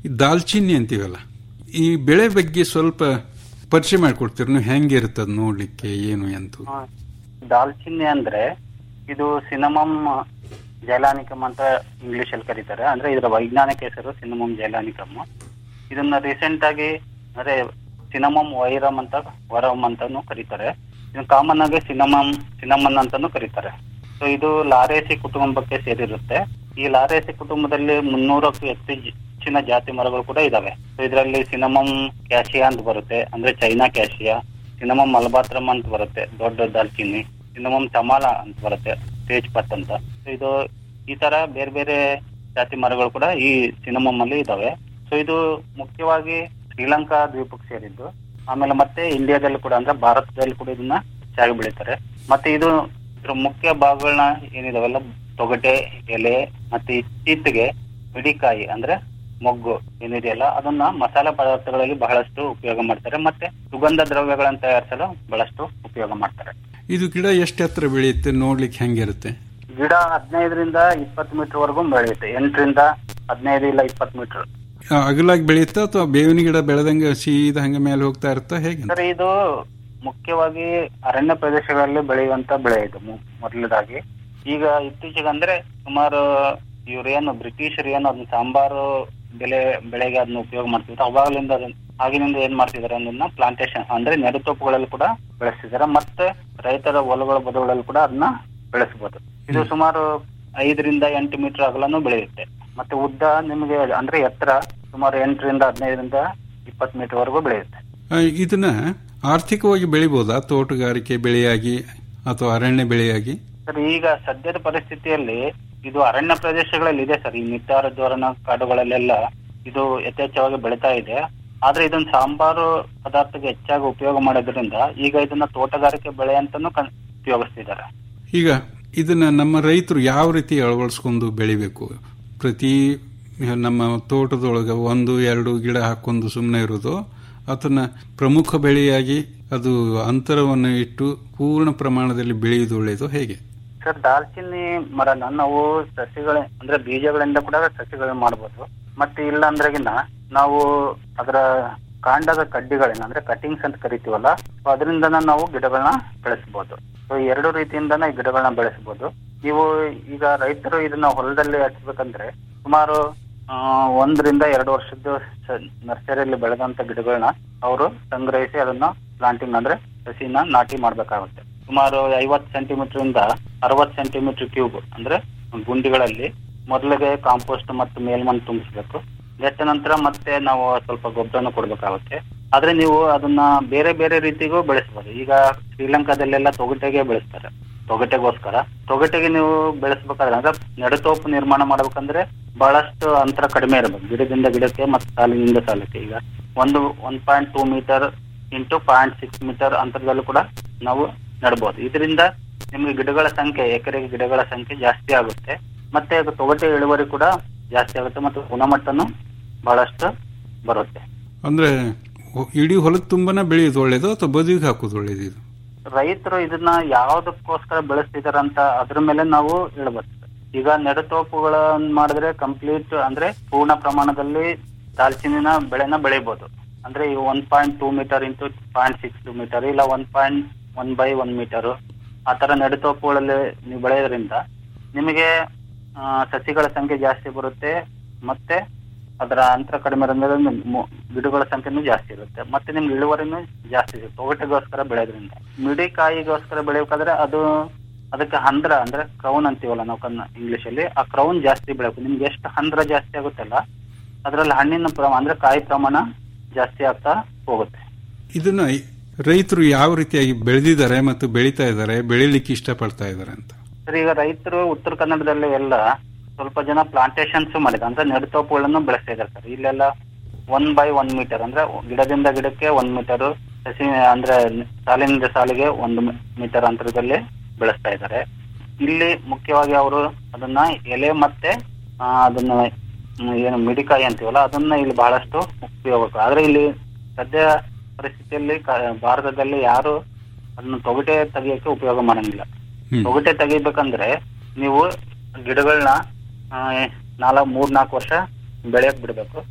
ಈ ದಾಲ್ಚಿನ್ನಿ ಅಂತೀವಲ್ಲ ಈ ಬೆಳೆ ಬಗ್ಗೆ ಸ್ವಲ್ಪ ಪರಿಚಯ ಮಾಡಿಕೊಡ್ತೀರ ನೀವು ಹೆಂಗಿರ್ತದ ನೋಡ್ಲಿಕ್ಕೆ ಏನು ಎಂತು ದಾಲ್ಚಿನ್ನಿ ಅಂದ್ರೆ ಇದು ಸಿನಮಮ್ ಜೈಲಾನಿಕಮ್ ಅಂತ ಇಂಗ್ಲಿಷ್ ಅಲ್ಲಿ ಕರೀತಾರೆ ಅಂದ್ರೆ ಇದರ ವೈಜ್ಞಾನಿಕ ಹೆಸರು ಸಿನಮಮ್ ಜೈಲಾನಿಕಮ್ ಇದನ್ನ ರೀಸೆಂಟ್ ಆಗಿ ಅಂದ್ರೆ ಸಿನಮಮ್ ವೈರಮ್ ಅಂತ ವರಮ್ ಅಂತಾನು ಕರೀತಾರೆ ಇದನ್ನ ಕಾಮನ್ ಆಗಿ ಸಿನಮಮ್ ಸಿನಮನ್ ಅಂತಾನು ಕರೀತಾರೆ ಸೊ ಇದು ಲಾರೇಸಿ ಕುಟುಂಬಕ್ಕೆ ಸೇರಿರುತ್ತೆ ಈ ಲಾರೇಸಿ ಕುಟುಂಬದಲ್ಲಿ ಮುನ್ನೂರಕ್ಕೂ ಹೆಚ್ಚು ಜ- ಹೆಚ್ಚಿನ ಜಾತಿ ಮರಗಳು ಕೂಡ ಇದಾವೆ ಸೊ ಇದರಲ್ಲಿ ಸಿನಮಮ್ ಕ್ಯಾಶಿಯಾ ಅಂತ ಬರುತ್ತೆ ಅಂದ್ರೆ ಚೈನಾ ಕ್ಯಾಶಿಯಾ ಸಿನಮಮ್ ಮಲಬಾತ್ರಮ್ ಅಂತ ಬರುತ್ತೆ ದೊಡ್ಡ ದಾಲ್ಚಿನ್ನಿ ಸಿನಮಮ್ ಚಮಾಲ ಅಂತ ಬರುತ್ತೆ ತೇಜ್ ಪತ್ ಅಂತ So ಇದು ಈ ತರ ಬೇರೆ ಬೇರೆ ಜಾತಿ ಮರಗಳು ಕೂಡ ಈ ಸಿನಮಮ್ ಅಲ್ಲಿ ಇದಾವೆ ಸೊ ಇದು ಮುಖ್ಯವಾಗಿ ಶ್ರೀಲಂಕಾ ದ್ವೀಪಕ್ಕೆ ಸೇರಿದ್ದು ಆಮೇಲೆ ಮತ್ತೆ ಇಂಡಿಯಾದಲ್ಲಿ ಕೂಡ ಅಂದ್ರೆ ಭಾರತದಲ್ಲಿ ಕೂಡ ಇದನ್ನ ಹೆಚ್ಚಾಗಿ ಬೆಳೀತಾರೆ ಮತ್ತೆ ಇದು ಇದ್ರ ಮುಖ್ಯ ಭಾಗಗಳನ್ನ ಏನಿದಾವೆಲ್ಲ ತೊಗಟೆ ಎಲೆ ಮತ್ತೆ ಇತ್ತೀಚೆಗೆ ಮಿಡಿಕಾಯಿ ಅಂದ್ರೆ ಮೊಗ್ಗು ಏನಿದೆಯಲ್ಲ ಅದನ್ನ ಮಸಾಲೆ ಪದಾರ್ಥಗಳಲ್ಲಿ ಬಹಳಷ್ಟು ಉಪಯೋಗ ಮಾಡ್ತಾರೆ ಮತ್ತೆ ಸುಗಂಧ ದ್ರವ್ಯಗಳನ್ನು ತಯಾರಿಸಲು ಬಹಳಷ್ಟು ಉಪಯೋಗ ಮಾಡ್ತಾರೆ ಇದು ಗಿಡ ಎಷ್ಟು ಎತ್ತರ ಬೆಳೆಯುತ್ತೆ ನೋಡ್ಲಿಕ್ಕೆ ಹೆಂಗಿರುತ್ತೆ ಗಿಡ ಹದಿನೈದರಿಂದ ಇಪ್ಪತ್ತು ಮೀಟರ್ ವರೆಗೂ ಬೆಳೆಯುತ್ತೆ ಎಂಟರಿಂದ ಹದಿನೈದು ಇಲ್ಲ ಇಪ್ಪತ್ತು ಮೀಟರ್ ಆ, ಅಗಲಾಗಿ ಬೆಳೆಯುತ್ತಾ ಅಥವಾ ಬೇವಿನ ಗಿಡ ಬೆಳೆದಂಗೆ ಸೀದಾ ಹಂಗೆ ಮೇಲೆ ಹೋಗ್ತಾ ಇರುತ್ತಾ ಹೇಗೆ ಸರ್ ಇದು ಮುಖ್ಯವಾಗಿ ಅರಣ್ಯ ಪ್ರದೇಶಗಳಲ್ಲಿ ಬೆಳೆಯುವಂತ ಬೆಳೆ ಇದು ಮು- ಮೊದಲದಾಗಿ ಈಗ ಇತ್ತೀಚೆಗೆ ಅಂದ್ರೆ ಸುಮಾರು ಇವ್ರೇನು ಬ್ರಿಟಿಷರು ಏನು ಅದನ್ನ ಸಾಂಬಾರು ಬೆಳೆ ಬೆಳೆಗೆ ಅದನ್ನ ಉಪಯೋಗ ಮಾಡ್ತಿದ್ರು ಅವಾಗಲಿಂದ ಅದನ್ನ ಆಗಿನಿಂದ ಏನ್ ಮಾಡ್ತಿದಾರೆ ಅದನ್ನ ಪ್ಲಾಂಟೇಶನ್ ಅಂದ್ರೆ ನೆಡುತೋಪುಗಳಲ್ಲಿ ಕೂಡ ಬೆಳೆಸ್ತಿದ್ದಾರೆ ಮತ್ತೆ ರೈತರ ಹೊಲಗಳ ಬದುಗಳಲ್ಲಿ ಕೂಡ ಅದನ್ನ ಬೆಳೆಸಬಹುದು ಇದು ಸುಮಾರು ಐದರಿಂದ ಎಂಟು ಮೀಟರ್ ಅಗಲನು ಬೆಳೆಯುತ್ತೆ ಮತ್ತೆ ಉದ್ದ ನಿಮಗೆ ಅಂದ್ರೆ ಎತ್ತರ ಸುಮಾರು ಎಂಟರಿಂದ ಹದಿನೈದರಿಂದ ಇಪ್ಪತ್ತು ಮೀಟರ್ ವರೆಗೂ ಬೆಳೆಯುತ್ತೆ ಆ, ಇದನ್ನ ಆರ್ಥಿಕವಾಗಿ ಬೆಳಿಬೋದಾ ತೋಟಗಾರಿಕೆ ಬೆಳೆಯಾಗಿ ಅಥವಾ ಅರಣ್ಯ ಬೆಳೆಯಾಗಿ ಸರ್ ಈಗ ಸದ್ಯದ ಪರಿಸ್ಥಿತಿಯಲ್ಲಿ ಇದು ಅರಣ್ಯ ಪ್ರದೇಶಗಳಲ್ಲಿ ಇದೆ ಸರ್ ಈ ನಿತ್ತಾರ ಜ್ವರನ ಕಾಡುಗಳಲ್ಲೆಲ್ಲ ಇದು ಯಥೇಚ್ಛವಾಗಿ ಬೆಳೀತಾ ಇದೆ ಆದ್ರೆ ಇದನ್ನ ಸಾಂಬಾರು ಪದಾರ್ಥಕ್ಕೆ ಹೆಚ್ಚಾಗಿ ಉಪಯೋಗ ಮಾಡೋದ್ರಿಂದ ಈಗ ಇದನ್ನ ತೋಟಗಾರಿಕೆ ಬೆಳೆ ಅಂತಾನು ಕನ್- ಉಪಯೋಗಿಸ್ತಿದ್ದಾರೆ ಈಗ ಇದನ್ನ ನಮ್ಮ ರೈತರು ಯಾವ ರೀತಿ ಅಳವಡಿಸ್ಕೊಂಡು ಬೆಳಿಬೇಕು ಪ್ರತಿ ನಮ್ಮ ತೋಟದೊಳಗೆ ಒಂದು ಎರಡು ಗಿಡ ಹಾಕೊಂಡು ಸುಮ್ಮನೆ ಇರೋದು ಅದನ್ನ ಪ್ರಮುಖ ಬೆಳೆಯಾಗಿ ಅದು ಅಂತರವನ್ನು ಇಟ್ಟು ಪೂರ್ಣ ಪ್ರಮಾಣದಲ್ಲಿ ಬೆಳೆಯುವುದು ಒಳ್ಳೆಯದು ಹೇಗೆ ಸರ್ ದಾಲ್ಚಿನ್ನಿ ಮರನ ನಾವು ಸಸಿಗಳ ಅಂದ್ರೆ ಬೀಜಗಳಿಂದ ಕೂಡ ಸಸಿಗಳನ್ನ ಮಾಡ್ಬೋದು ಮತ್ತೆ ಇಲ್ಲ ಅಂದ್ರೆಗಿನ ನಾವು ಅದರ ಕಾಂಡದ ಕಡ್ಡಿಗಳನ್ನ ಅಂದ್ರೆ ಕಟಿಂಗ್ಸ್ ಅಂತ ಕರಿತೀವಲ್ಲ ಸೊ ಅದರಿಂದನ ನಾವು ಗಿಡಗಳನ್ನ ಬೆಳೆಸಬಹುದು ಸೊ ಎರಡು ರೀತಿಯಿಂದನೇ ಈ ಗಿಡಗಳನ್ನ ಬೆಳೆಸಬಹುದು ನೀವು ಈಗ ರೈತರು ಇದನ್ನ ಹೊಲದಲ್ಲಿ ಹಚ್ಬೇಕಂದ್ರೆ ಸುಮಾರು ಆ, ಒಂದರಿಂದ ಎರಡು ವರ್ಷದ ಸ- ನರ್ಸರಿಯಲ್ಲಿ ಬೆಳೆದಂತ ಗಿಡಗಳನ್ನ ಅವರು ಸಂಗ್ರಹಿಸಿ ಅದನ್ನ ಪ್ಲಾಂಟಿಂಗ್ ಅಂದ್ರೆ ಸಸಿನ ನಾಟಿ ಮಾಡ್ಬೇಕಾಗುತ್ತೆ ಸುಮಾರು ಐವತ್ತು ಸೆಂಟಿಮೀಟರ್ ಇಂದ ಅರವತ್ತು ಸೆಂಟಿಮೀಟರ್ ಕ್ಯೂಬ್ ಅಂದ್ರೆ ಗುಂಡಿಗಳಲ್ಲಿ ಮೊದಲಿಗೆ ಕಾಂಪೋಸ್ಟ್ ಮತ್ತು ಮೇಲ್ಮಣ್ಣು ತುಂಬಿಸ್ಬೇಕು ನೆಟ್ಟ ನಂತರ ಮತ್ತೆ ನಾವು ಸ್ವಲ್ಪ ಗೊಬ್ಬರನ ಕೊಡ್ಬೇಕಾಗುತ್ತೆ ಆದ್ರೆ ನೀವು ಅದನ್ನ ಬೇರೆ ಬೇರೆ ರೀತಿಗೂ ಬೆಳೆಸಬಹುದು ಈಗ ಶ್ರೀಲಂಕಾದಲ್ಲೆಲ್ಲ ತೊಗಟೆಗೆ ಬೆಳೆಸ್ತಾರೆ ತೊಗಟೆಗೋಸ್ಕರ ತೊಗಟೆಗೆ ನೀವು ಬೆಳೆಸ್ಬೇಕಾದ್ರೆ ಅಂದ್ರೆ ನೆಡತೋಪು ನಿರ್ಮಾಣ ಮಾಡ್ಬೇಕಂದ್ರೆ ಬಹಳಷ್ಟು ಅಂತರ ಕಡಿಮೆ ಇರಬೇಕು ಗಿಡದಿಂದ ಗಿಡಕ್ಕೆ ಮತ್ತು ಸಾಲಿನಿಂದ ಸಾಲಕ್ಕೆ ಈಗ ಒಂದು one point two metre into point six metre ಅಂತರದಲ್ಲೂ ಕೂಡ ನಾವು ನೆಡಬಹುದು ಇದರಿಂದ ನಿಮ್ಗೆ ಗಿಡಗಳ ಸಂಖ್ಯೆ ಎಕರೆಗೆ ಗಿಡಗಳ ಸಂಖ್ಯೆ ಜಾಸ್ತಿ ಆಗುತ್ತೆ ಮತ್ತೆ ಅದು ತೊಗಟೆ ಇಳುವರಿ ಕೂಡ ಜಾಸ್ತಿ ಆಗುತ್ತೆ ಮತ್ತು ಗುಣಮಟ್ಟನು ಬಹಳಷ್ಟು ಬರುತ್ತೆ ಅಂದ್ರೆ ಹೊ- ಇಡೀ ಹೊಲದ ತುಂಬಾನ ಬೆಳೆಯೋದು ಒಳ್ಳೇದು ಅಥವಾ ಬದಿಗೆ ಹಾಕೋದು ಒಳ್ಳೇದು ಇದು ರೈತರು ಇದನ್ನ ಯಾವ್ದಕ್ಕೋಸ್ಕರ ಬೆಳೆಸ್ತಿದಾರ ಅಂತ ಅದ್ರ ಮೇಲೆ ನಾವು ಹೇಳ್ಬೇಕು ಈಗ ನೆಡತೋಪುಗಳನ್ನ ಮಾಡಿದ್ರೆ ಕಂಪ್ಲೀಟ್ ಅಂದ್ರೆ ಪೂರ್ಣ ಪ್ರಮಾಣದಲ್ಲಿ ದಾಲ್ಚಿನ್ನಿನ ಬೆಳೆನ ಬೆಳಿಬಹುದು ಅಂದ್ರೆ ಈ one point two metre into point six two metre ಇಲ್ಲ one point one by one metre ಆ ತರ ನೆಡತೋಪುಗಳಲ್ಲಿ ನೀವು ಬೆಳೆಯೋದ್ರಿಂದ ನಿಮಗೆ ಆ, ಸಸಿಗಳ ಸಂಖ್ಯೆ ಜಾಸ್ತಿ ಬರುತ್ತೆ ಮತ್ತೆ ಅದರ ಅಂತರ ಕಡಿಮೆ ಇರೋದ್ರಿಂದ ಮು- ಗಿಡಗಳ ಸಂಖ್ಯೆನೂ ಜಾಸ್ತಿ ಇರುತ್ತೆ ಮತ್ತೆ ನಿಮ್ಗೆ ಇಳುವರಿನೂ ಜಾಸ್ತಿ ಇರುತ್ತೆ ತೊಗಟೆಗೋಸ್ಕರ ಬೆಳೆಯೋದ್ರಿಂದ ಮಿಡಿಕಾಯಿಗೋಸ್ಕರ ಬೆಳೆಯಬೇಕಾದ್ರೆ ಅದು ಅದಕ್ಕೆ ಹಂದ್ರ ಅಂದ್ರೆ ಕ್ರೌನ್ ಅಂತೀವಲ್ಲ ನಾವು ಕನ್ನ ಇಂಗ್ಲಿಷ್ ಅಲ್ಲಿ ಆ ಕ್ರೌನ್ ಜಾಸ್ತಿ ಬೆಳಕು ನಿಮ್ಗೆ ಎಷ್ಟು ಹಂದ್ರ ಜಾಸ್ತಿ ಆಗುತ್ತಲ್ಲ ಅದರಲ್ಲಿ ಹಣ್ಣಿನ ಪ್ರಮಾಣ ಅಂದ್ರೆ ಕಾಯಿ ಪ್ರಮಾಣ ಜಾಸ್ತಿ ಆಗ್ತಾ ಹೋಗುತ್ತೆ ಇದನ್ನ ರೈತರು ಯಾವ ರೀತಿಯಾಗಿ ಬೆಳೆದಿದ್ದಾರೆ ಮತ್ತು ಬೆಳೀತಾ ಇದ್ದಾರೆ ಬೆಳಿಲಿಕ್ಕೆ ಇಷ್ಟಪಡ್ತಾ ಇದ್ದಾರೆ ಅಂತ ಸರ್ ಈಗ ರೈತರು ಉತ್ತರ ಕನ್ನಡದಲ್ಲಿ ಎಲ್ಲ ಸ್ವಲ್ಪ ಜನ ಪ್ಲಾಂಟೇಶನ್ಸ್ ಮಾಡಿದ ಅಂದ್ರೆ ನೆಡತೋಪುಗಳನ್ನು ಬೆಳೆಸ್ತಾ ಇದ್ದಾರೆ ಸರ್ ಇಲ್ಲೆಲ್ಲ ಒನ್ ಬೈ ಒನ್ ಮೀಟರ್ ಅಂದ್ರೆ ಗಿಡದಿಂದ ಗಿಡಕ್ಕೆ ಒಂದ್ ಮೀಟರ್ ಸಸಿ ಅಂದ್ರೆ ಸಾಲಿನಿಂದ ಸಾಲಿಗೆ ಒಂದು ಮೀಟರ್ ಅಂತರದಲ್ಲಿ ಬೆಳೆಸ್ತಾ ಇದ್ದಾರೆ ಇಲ್ಲಿ ಮುಖ್ಯವಾಗಿ ಅವರು ಅದನ್ನ ಎಲೆ ಮತ್ತೆ ಆ, ಅದನ್ನ ಮ್, ಏನು ಮಿಡಿಕಾಯಿ ಅಂತೀವಲ್ಲ ಅದನ್ನ ಇಲ್ಲಿ ಬಹಳಷ್ಟು ಉಪಯೋಗ ಆದ್ರೆ ಇಲ್ಲಿ ಸದ್ಯ ಪರಿಸ್ಥಿತಿಯಲ್ಲಿ ಕ- ಭಾರತದಲ್ಲಿ ಯಾರು ಅದನ್ನ ತೊಗಟೆ ತೆಗಿಯಕ್ಕೆ ಉಪಯೋಗ ಮಾಡಂಗಿಲ್ಲ ತೊಗಟೆ ತೆಗಿಬೇಕಂದ್ರೆ ನೀವು ಗಿಡಗಳನ್ನ ನಾಲ್ಕು ಮೂರ್ ನಾಲ್ಕು ವರ್ಷ ಬೆಳೆಯಕ್ ಬಿಡ್ಬೇಕು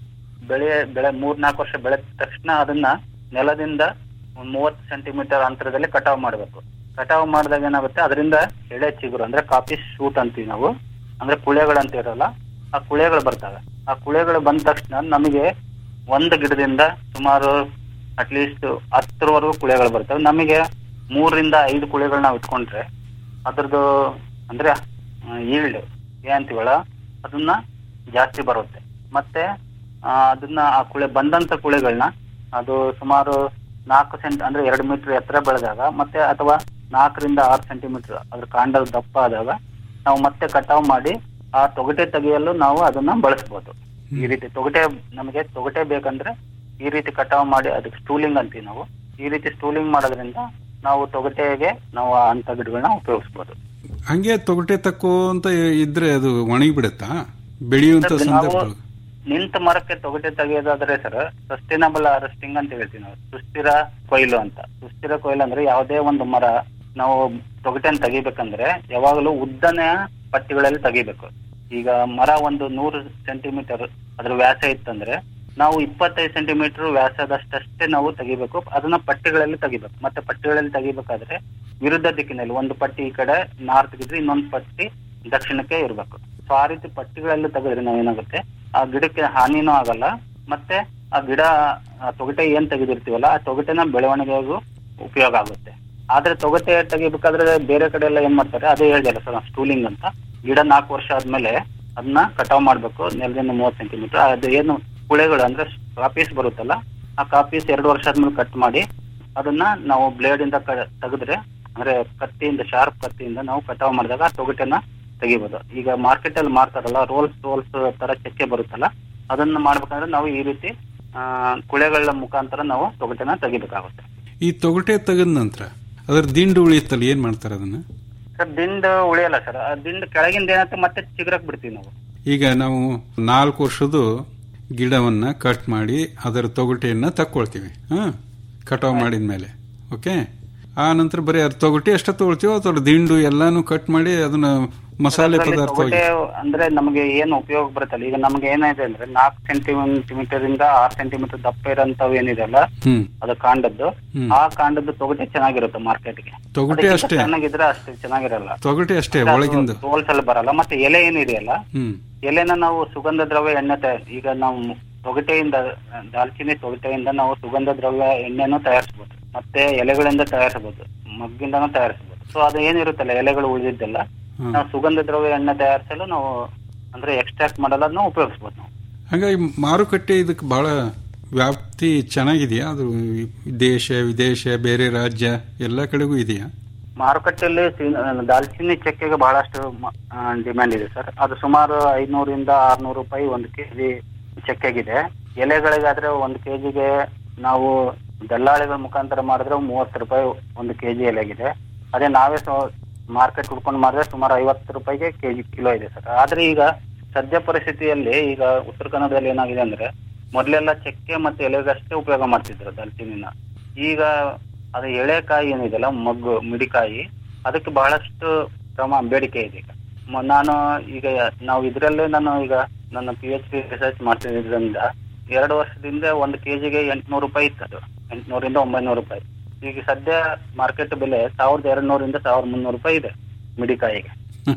ಬೆಳೆ ಬೆಳೆ ಮೂರ್ ನಾಲ್ಕು ವರ್ಷ ಬೆಳೆದ ತಕ್ಷಣ ಅದನ್ನ ನೆಲದಿಂದ ಒಂದ್ ಮೂವತ್ತು ಸೆಂಟಿಮೀಟರ್ ಅಂತರದಲ್ಲಿ ಕಟಾವ್ ಮಾಡಬೇಕು ಕಟಾವ್ ಮಾಡಿದಾಗ ಏನಾಗುತ್ತೆ ಅದರಿಂದ ಎಳೆ ಚಿಗುರು ಅಂದ್ರೆ ಕಾಫಿ ಶೂಟ್ ಅಂತೀವಿ ನಾವು ಅಂದ್ರೆ ಕುಳೆಗಳು ಅಂತ ಇರಲ್ಲ ಆ ಕುಳೆಗಳು ಬರ್ತವೆ ಆ ಕುಳೆಗಳು ಬಂದ ತಕ್ಷಣ ನಮಗೆ ಒಂದು ಗಿಡದಿಂದ ಸುಮಾರು ಅಟ್ಲೀಸ್ಟ್ ಹತ್ತರವರೆಗೂ ಕುಳೆಗಳು ಬರ್ತವೆ ನಮಗೆ ಮೂರರಿಂದ ಐದು ಕುಳೆಗಳು ನಾವು ಇಟ್ಕೊಂಡ್ರೆ ಅದ್ರದ್ದು ಅಂದ್ರೆ ಈಲ್ಡ್ ಏನಂತೀವಲ್ಲ ಅದನ್ನ ಜಾಸ್ತಿ ಬರುತ್ತೆ ಮತ್ತೆ ಆ, ಅದನ್ನ ಆ ಕುಳೆ ಬಂದಂತ ಕುಳೆಗಳನ್ನ ಅದು ಸುಮಾರು ನಾಲ್ಕು ಸೆಂಟ್ ಅಂದ್ರೆ ಎರಡು ಮೀಟರ್ ಎತ್ತರ ಬೆಳೆದಾಗ ಮತ್ತೆ ಅಥವಾ ನಾಲ್ಕರಿಂದ ಆರು ಸೆಂಟಿಮೀಟರ್ ಅದ್ರ ಕಾಂಡದ ದಪ್ಪ ಆದಾಗ ನಾವು ಮತ್ತೆ ಕಟಾವ್ ಮಾಡಿ ಆ ತೊಗಟೆ ತೆಗೆಯಲು ನಾವು ಅದನ್ನ ಬಳಸ್ಬೋದು ಈ ರೀತಿ ತೊಗಟೆ ನಮಗೆ ತೊಗಟೆ ಬೇಕಂದ್ರೆ ಈ ರೀತಿ ಕಟಾವ್ ಮಾಡಿ ಅದಕ್ಕೆ ಸ್ಟೂಲಿಂಗ್ ಅಂತೀವಿ ನಾವು ಈ ರೀತಿ ಸ್ಟೂಲಿಂಗ್ ಮಾಡೋದ್ರಿಂದ ನಾವು ತೊಗಟೆಗೆ ನಾವು ಅಂತ ಗಿಡಗಳನ್ನ ಉಪಯೋಗಿಸ್ಬೋದು ಹಂಗೆ ತೊಗಟೆ ತಕ್ಕೋ ಅಂತ ಇದ್ರೆ ಅದು ಒಣಗಿ ಬಿಡುತ್ತಾ ಬೆಳೆಯುವಂತ ನಾವು ಸಂದರ್ಭ ನಿಂತ ಮರಕ್ಕೆ ತೊಗಟೆ ತೆಗೆಯೋದಾದ್ರೆ ಸರ್ ಸಸ್ಟೈನಬಲ್ ಹಾರ್ವೆಸ್ಟಿಂಗ್ ಅಂತ ಹೇಳ್ತೀವಿ ನಾವು ಸುಸ್ಥಿರ ಕೊಯ್ಲು ಅಂತ ಸುಸ್ಥಿರ ಕೊಯ್ಲು ಅಂದ್ರೆ ಯಾವುದೇ ಒಂದು ಮರ ನಾವು ತೊಗಟೆನ ತೆಗಿಬೇಕಂದ್ರೆ ಯಾವಾಗಲೂ ಉದ್ದನೆಯ ಪಟ್ಟಿಗಳಲ್ಲಿ ತೆಗಿಬೇಕು ಈಗ ಮರ ಒಂದು ನೂರು ಸೆಂಟಿಮೀಟರ್ ಅದ್ರ ವ್ಯಾಸ ಇತ್ತಂದ್ರೆ ನಾವು ಇಪ್ಪತ್ತೈದು ಸೆಂಟಿಮೀಟರ್ ವ್ಯಾಸದಷ್ಟಷ್ಟೇ ನಾವು ತೆಗಿಬೇಕು ಅದನ್ನ ಪಟ್ಟಿಗಳಲ್ಲಿ ತೆಗಿಬೇಕು ಮತ್ತೆ ಪಟ್ಟಿಗಳಲ್ಲಿ ತೆಗಿಬೇಕಾದ್ರೆ ವಿರುದ್ಧ ದಿಕ್ಕಿನಲ್ಲಿ ಒಂದು ಪಟ್ಟಿ ಈ ಕಡೆ ನಾರ್ತ್ ಇದ್ರೆ ಇನ್ನೊಂದು ಪಟ್ಟಿ ದಕ್ಷಿಣಕ್ಕೆ ಇರಬೇಕು ಸೊ ಆ ರೀತಿ ಪಟ್ಟಿಗಳಲ್ಲಿ ತೆಗೆದ್ರೆ ನಾವೇನಾಗುತ್ತೆ ಆ ಗಿಡಕ್ಕೆ ಹಾನಿನೂ ಆಗಲ್ಲ ಮತ್ತೆ ಆ ಗಿಡ ಆ ತೊಗಟೆ ಏನ್ ತೆಗೆದಿರ್ತೀವಲ್ಲ ಆ ತೊಗಟೆನ ಬೆಳವಣಿಗೆಗೂ ಉಪಯೋಗ ಆಗುತ್ತೆ ಆದ್ರೆ ತೊಗಟೆ ತೆಗಿಬೇಕಾದ್ರೆ ಬೇರೆ ಕಡೆ ಎಲ್ಲ ಏನ್ ಮಾಡ್ತಾರೆ ಅದೇ ಹೇಳಿದಲ್ಲ ಸರ್ ಸ್ಟೂಲಿಂಗ್ ಅಂತ ಗಿಡ ನಾಲ್ಕು ವರ್ಷ ಆದ್ಮೇಲೆ ಅದನ್ನ ಕಟಾವ್ ಮಾಡ್ಬೇಕು ನೆಲದಿಂದ ಮೂವತ್ತು ಸೆಂಟಿಮೀಟರ್ ಅದು ಏನು ಕುಳೆಗಳು ಅಂದ್ರೆ ಕಾಪೀಸ್ ಬರುತ್ತಲ್ಲ ಆ ಕಾಪೀಸ್ ಎರಡು ವರ್ಷ ಆದ್ಮೇಲೆ ಕಟ್ ಮಾಡಿ ಅದನ್ನ ನಾವು ಬ್ಲೇಡ್ ಇಂದ ಕ- ತೆಗೆದ್ರೆ ಅಂದ್ರೆ ಕತ್ತಿಯಿಂದ ಶಾರ್ಪ್ ಕತ್ತಿಯಿಂದ ನಾವು ಕಟಾವ್ ಮಾಡಿದಾಗ ಆ ತೊಗಟೆನ ತೆಗಿಬೋದು ಈಗ ಮಾರ್ಕೆಟ್ ಅಲ್ಲಿ ಮಾರ್ತಾರಲ್ಲ ರೋಲ್ಸ್ ರೋಲ್ಸ್ ತರ ಚಕ್ಕೆ ಬರುತ್ತಲ್ಲ ಅದನ್ನ ಮಾಡ್ಬೇಕಂದ್ರೆ ನಾವು ಈ ರೀತಿ ಆ, ಕುಳೆಗಳ ಮುಖಾಂತರ ನಾವು ತೊಗಟೆನ ತೆಗಿಬೇಕಾಗುತ್ತೆ ಈ ತೊಗಟೆ ತೆಗೆದ ನಂತರ ಅದ್ರ ದಿಂಡು ಉಳಿಯುತ್ತಲ್ಲ ಏನ್ ಮಾಡ್ತಾರೆ ಅದನ್ನ ಸರ್ ದಿಂಡು ಉಳಿಯಲ್ಲ ಸರ್ ಆ ದಿಂಡು ಕೆಳಗಿಂದ ಏನಾಗುತ್ತೆ ಮತ್ತೆ ಚಿಗುರಕ್ ಬಿಡ್ತೀವಿ ನಾವು ಈಗ ನಾವು ನಾಲ್ಕು ವರ್ಷದ ಗಿಡವನ್ನ ಕಟ್ ಮಾಡಿ ಅದರ ತೊಗಟೆಯನ್ನ ತಕ್ಕೊಳ್ತೀವಿ ಹಾ ಕಟಾವ್ ಮಾಡಿದ ಮೇಲೆ ಓಕೆ ಆ ನಂತರ ಬರೀ ಅದ್ರ ತೊಗಟೆ ಅಷ್ಟೇ ತಗೊಳ್ತೀವೋ ಅದ್ರ ದಿಂಡು ಎಲ್ಲಾನು ಕಟ್ ಮಾಡಿ ಅದನ್ನ ಮಸಾಲೆ ಅದ್ರಲ್ಲಿ ಪದಾರ್ಥವಾಗಿ ತೊಗಟೆ ಅಂದ್ರೆ ನಮಗೆ ಏನು ಉಪಯೋಗ ಬರುತ್ತಲ್ಲ ಈಗ ನಮ್ಗೆ ಏನಿದೆ ಅಂದ್ರೆ ನಾಲ್ಕು ಸೆಂಟಿಮೀಟರ್ ಇಂದ ಆರು ಸೆಂಟಿಮೀಟರ್ ದಪ್ಪ ಇರೋಂಥವು ಏನಿದೆಲ್ಲ ಹ್ಮ್ ಅದು ಕಾಂಡದ್ದು ಹ್ಮ್. ಆ ಕಾಂಡದ್ದು ತೊಗಟೆ ಚೆನ್ನಾಗಿರುತ್ತೆ ಮಾರ್ಕೆಟ್ಗೆ ತೊಗಟೆ ಅಷ್ಟೇ ಚೆನ್ನಾಗಿದ್ರೆ ಅಷ್ಟು ಚೆನ್ನಾಗಿರಲ್ಲ ತೊಗಟೆ ಅಷ್ಟೇ ಒಳಗಿಂದ ರೋಲ್ಸ್ ಅಲ್ಲಿ ಬರಲ್ಲ ಮತ್ತೆ ಎಲೆ ಏನಿದೆಯಲ್ಲ ಹ್ಮ್ ಎಲೆನ ನಾವು ಸುಗಂಧ ದ್ರವ್ಯ ಎಣ್ಣೆ ತಯಾರ ಈಗ ನಾವು ತೊಗಟೆಯಿಂದ ದಾಲ್ಚಿನ್ನಿ ತೊಗಟೆಯಿಂದ ನಾವು ಸುಗಂಧ ದ್ರವ್ಯ ಎಣ್ಣೆನೂ ತಯಾರಿಸಬಹುದು ಮತ್ತೆ ಎಲೆಗಳಿಂದ ತಯಾರಿಸಬಹುದು ಮಗ್ಗಿಂದನೂ ತಯಾರಿಸಬಹುದು ಸೊ ಅದು ಏನಿರುತ್ತಲ್ಲ ಎಲೆಗಳು ಉಳಿದಿದ್ದೆಲ್ಲ ಹ್ಮ್. ನಾವು ಸುಗಂಧ ದ್ರವ್ಯ ಎಣ್ಣೆ ತಯಾರಿಸಲು ನಾವು ಅಂದ್ರೆ ಎಕ್ಸ್ಟ್ರಾಕ್ಟ್ ಮಾಡಲನ್ನು ಉಪಯೋಗಿಸಬಹುದು ನಾವು ಹಾಗಾಗಿ ಮಾರುಕಟ್ಟೆ ಇದಕ್ಕೆ ಬಹಳ ವ್ಯಾಪ್ತಿ ಚೆನ್ನಾಗಿದೆಯಾ ಅದು ದೇಶ ವಿದೇಶ ಬೇರೆ ರಾಜ್ಯ ಎಲ್ಲ ಕಡೆಗೂ ಇದೆಯಾ ಮಾರುಕಟ್ಟೆಯಲ್ಲಿ ಸಿ- ದಾಲ್ಚಿನ್ನಿ ಚಕ್ಕೆಗೆ ಬಹಳಷ್ಟು ಡಿಮ್ಯಾಂಡ್ ಇದೆ ಸರ್ ಅದು ಸುಮಾರು ಐನೂರಿಂದ ಆರ್ನೂರು ರೂಪಾಯಿ ಒಂದು ಕೆಜಿ ಚಕ್ಕೆಗಿದೆ ಎಲೆಗಳಿಗಾದ್ರೆ ಒಂದು ಕೆಜಿಗೆ ನಾವು ದಲ್ಲಾಳಿಗಳ ಮುಖಾಂತರ ಮಾಡಿದ್ರೆ ಮೂವತ್ತು ರೂಪಾಯಿ ಒಂದು ಕೆಜಿ ಎಲೆಗಿದೆ ಅದೇ ನಾವೇ ಮಾರ್ಕೆಟ್ ಹುಡ್ಕೊಂಡು ಮಾಡಿದ್ರೆ ಸುಮಾರು ಐವತ್ತು ರೂಪಾಯಿಗೆ ಕೆಜಿ ಕಿಲೋ ಇದೆ ಸರ್ ಆದ್ರೆ ಈಗ ಸದ್ಯ ಪರಿಸ್ಥಿತಿಯಲ್ಲಿ ಈಗ ಉತ್ತರ ಕನ್ನಡದಲ್ಲಿ ಏನಾಗಿದೆ ಅಂದ್ರೆ ಮೊದಲೆಲ್ಲ ಚಕ್ಕೆ ಮತ್ತೆ ಎಲೆಗಷ್ಟೇ ಉಪಯೋಗ ಮಾಡ್ತಿದ್ರು ದಾಲ್ಚಿನ್ನಿನ ಈಗ ಅದು ಎಳೆಕಾಯಿ ಏನಿದೆಯಲ್ಲ ಮಗ್ಗು ಮಿಡಿಕಾಯಿ ಅದಕ್ಕೆ ಬಹಳಷ್ಟು ಪ್ರಮಾಣ ಬೇಡಿಕೆ ಇದೆ ಈಗ ಮ- ನಾನು ಈಗ ನಾವು ಇದರಲ್ಲೇ ನಾನು ಈಗ ನನ್ನ ಪಿ ಎಚ್ ಡಿ ರಿಸರ್ಚ್ ಮಾಡ್ತಿದ್ರಿಂದ ಎರಡು ವರ್ಷದಿಂದ ಒಂದು ಕೆಜಿಗೆ ಎಂಟ್ನೂರು ರೂಪಾಯಿ ಇತ್ತು ಅದು ಎಂಟ್ನೂರಿಂದ ಒಂಬೈನೂರು ರೂಪಾಯಿ ಈಗ ಸದ್ಯ ಮಾರ್ಕೆಟ್ ಬೆಲೆ ಸಾವಿರದ ಎರಡು ನೂರಿಂದ ಸಾವಿರದ ಮುನ್ನೂರು ರೂಪಾಯಿ ಇದೆ ಮಿಡಿಕಾಯಿಗೆ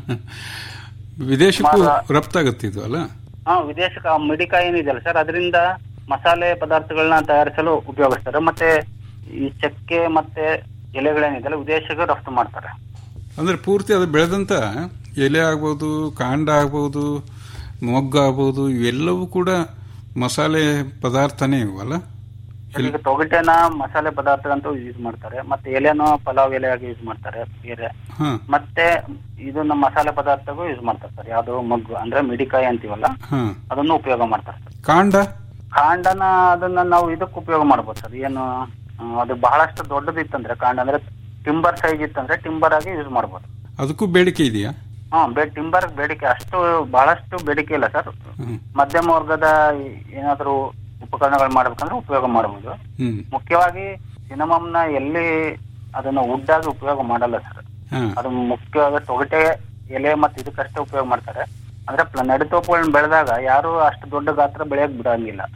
ವಿದೇಶಕ್ಕೂ ಸುಮಾರು- ರಫ್ತಾಗುತ್ತೆ ಇದು ಅಲ್ಲ ಹಾ ವಿದೇಶಕ್ಕೆ ಆ ಮಿಡಿಕಾಯಿ ಏನಿದೆಯಲ್ಲ ಸರ್ ಅದರಿಂದ ಮಸಾಲೆ ಪದಾರ್ಥಗಳನ್ನ ತಯಾರಿಸಲು ಉಪಯೋಗಿಸ್ತಾರೆ ಮತ್ತೆ ಈ ಚಕ್ಕೆ ಮತ್ತೆ ಎಲೆಗಳೇನಿದೆಯಲ್ಲ ವಿದೇಶಕ್ಕೆ ರಫ್ತು ಮಾಡ್ತಾರೆ ಅಂದ್ರೆ ಪೂರ್ತಿ ಅದು ಬೆಳೆದಂತ ಎಲೆ ಆಗ್ಬೋದು ಕಾಂಡ ಆಗ್ಬೋದು ಮೊಗ್ಗು ಆಗ್ಬೋದು ಇವೆಲ್ಲವೂ ಕೂಡ ಮಸಾಲೆ ಪದಾರ್ಥನೇ ಇವಲ್ಲ ಈಗ ತೊಗಟೆನ ಮಸಾಲೆ ಪದಾರ್ಥಗಂತೂ ಯೂಸ್ ಮಾಡ್ತಾರೆ ಮತ್ತೆ ಎಲೆನೂ ಪಲಾವ್ ಎಲೆಯಾಗಿ ಯೂಸ್ ಮಾಡ್ತಾರೆ ಬೇರೆ ಹಾ ಮತ್ತೆ ಇದನ್ನ ಮಸಾಲೆ ಪದಾರ್ಥಗೂ ಯೂಸ್ ಮಾಡ್ತಾರೆ ಸರ್ ಯಾವ್ದು ಮಗ್ಗು ಅಂದ್ರೆ ಮಿಡಿಕಾಯಿ ಅಂತೀವಲ್ಲ ಹಾ ಅದನ್ನು ಉಪಯೋಗ ಮಾಡ್ತಾರೆ ಸರ್ ಕಾಂಡ ಕಾಂಡನ ಅದನ್ನ ನಾವು ಇದಕ್ಕೆ ಉಪಯೋಗ ಮಾಡ್ಬೋದು ಸರ್ ಏನು ಆ, ಅದು ಬಹಳಷ್ಟು ದೊಡ್ಡದಿತ್ತಂದ್ರೆ ಕಾಂಡ ಅಂದ್ರೆ ಟಿಂಬರ್ ಸೈಜ್ ಇತ್ತಂದ್ರೆ ಟಿಂಬರ್ ಆಗಿ ಯೂಸ್ ಮಾಡ್ಬೋದು ಅದಕ್ಕೂ ಬೇಡಿಕೆ ಇದೆಯಾ ಹಾ ಬೇ ಟಿಂಬರ್ ಬೇಡಿಕೆ ಅಷ್ಟು ಬಹಳಷ್ಟು ಬೇಡಿಕೆ ಇಲ್ಲ ಸರ್ ಹ್ಮ್. ಮಧ್ಯಮ ವರ್ಗದ ಏನಾದರೂ ಉಪಕರಣಗಳು ಮಾಡ್ಬೇಕಂದ್ರೆ ಉಪಯೋಗ ಮಾಡಬಹುದು ಹ್ಮ್ ಮುಖ್ಯವಾಗಿ ಸಿನಮಮ್ನ ಎಲ್ಲಿ ಅದನ್ನ ವುಡ್ ಆಗಿ ಉಪಯೋಗ ಮಾಡಲ್ಲ ಸರ್ ಹಾ ಅದು ಮುಖ್ಯವಾಗಿ ತೊಗಟೆ ಎಲೆ ಮತ್ತೆ ಇದಕ್ಕಷ್ಟೇ ಉಪಯೋಗ ಮಾಡ್ತಾರೆ ಅಂದ್ರೆ ಪ್ಲ- ನಡುತೋಪುಗಳನ್ನ ಬೆಳೆದಾಗ ಯಾರು ಅಷ್ಟು ದೊಡ್ಡ ಗಾತ್ರ ಬೆಳೆಯಕ್ ಬಿಡಂಗಿಲ್ಲ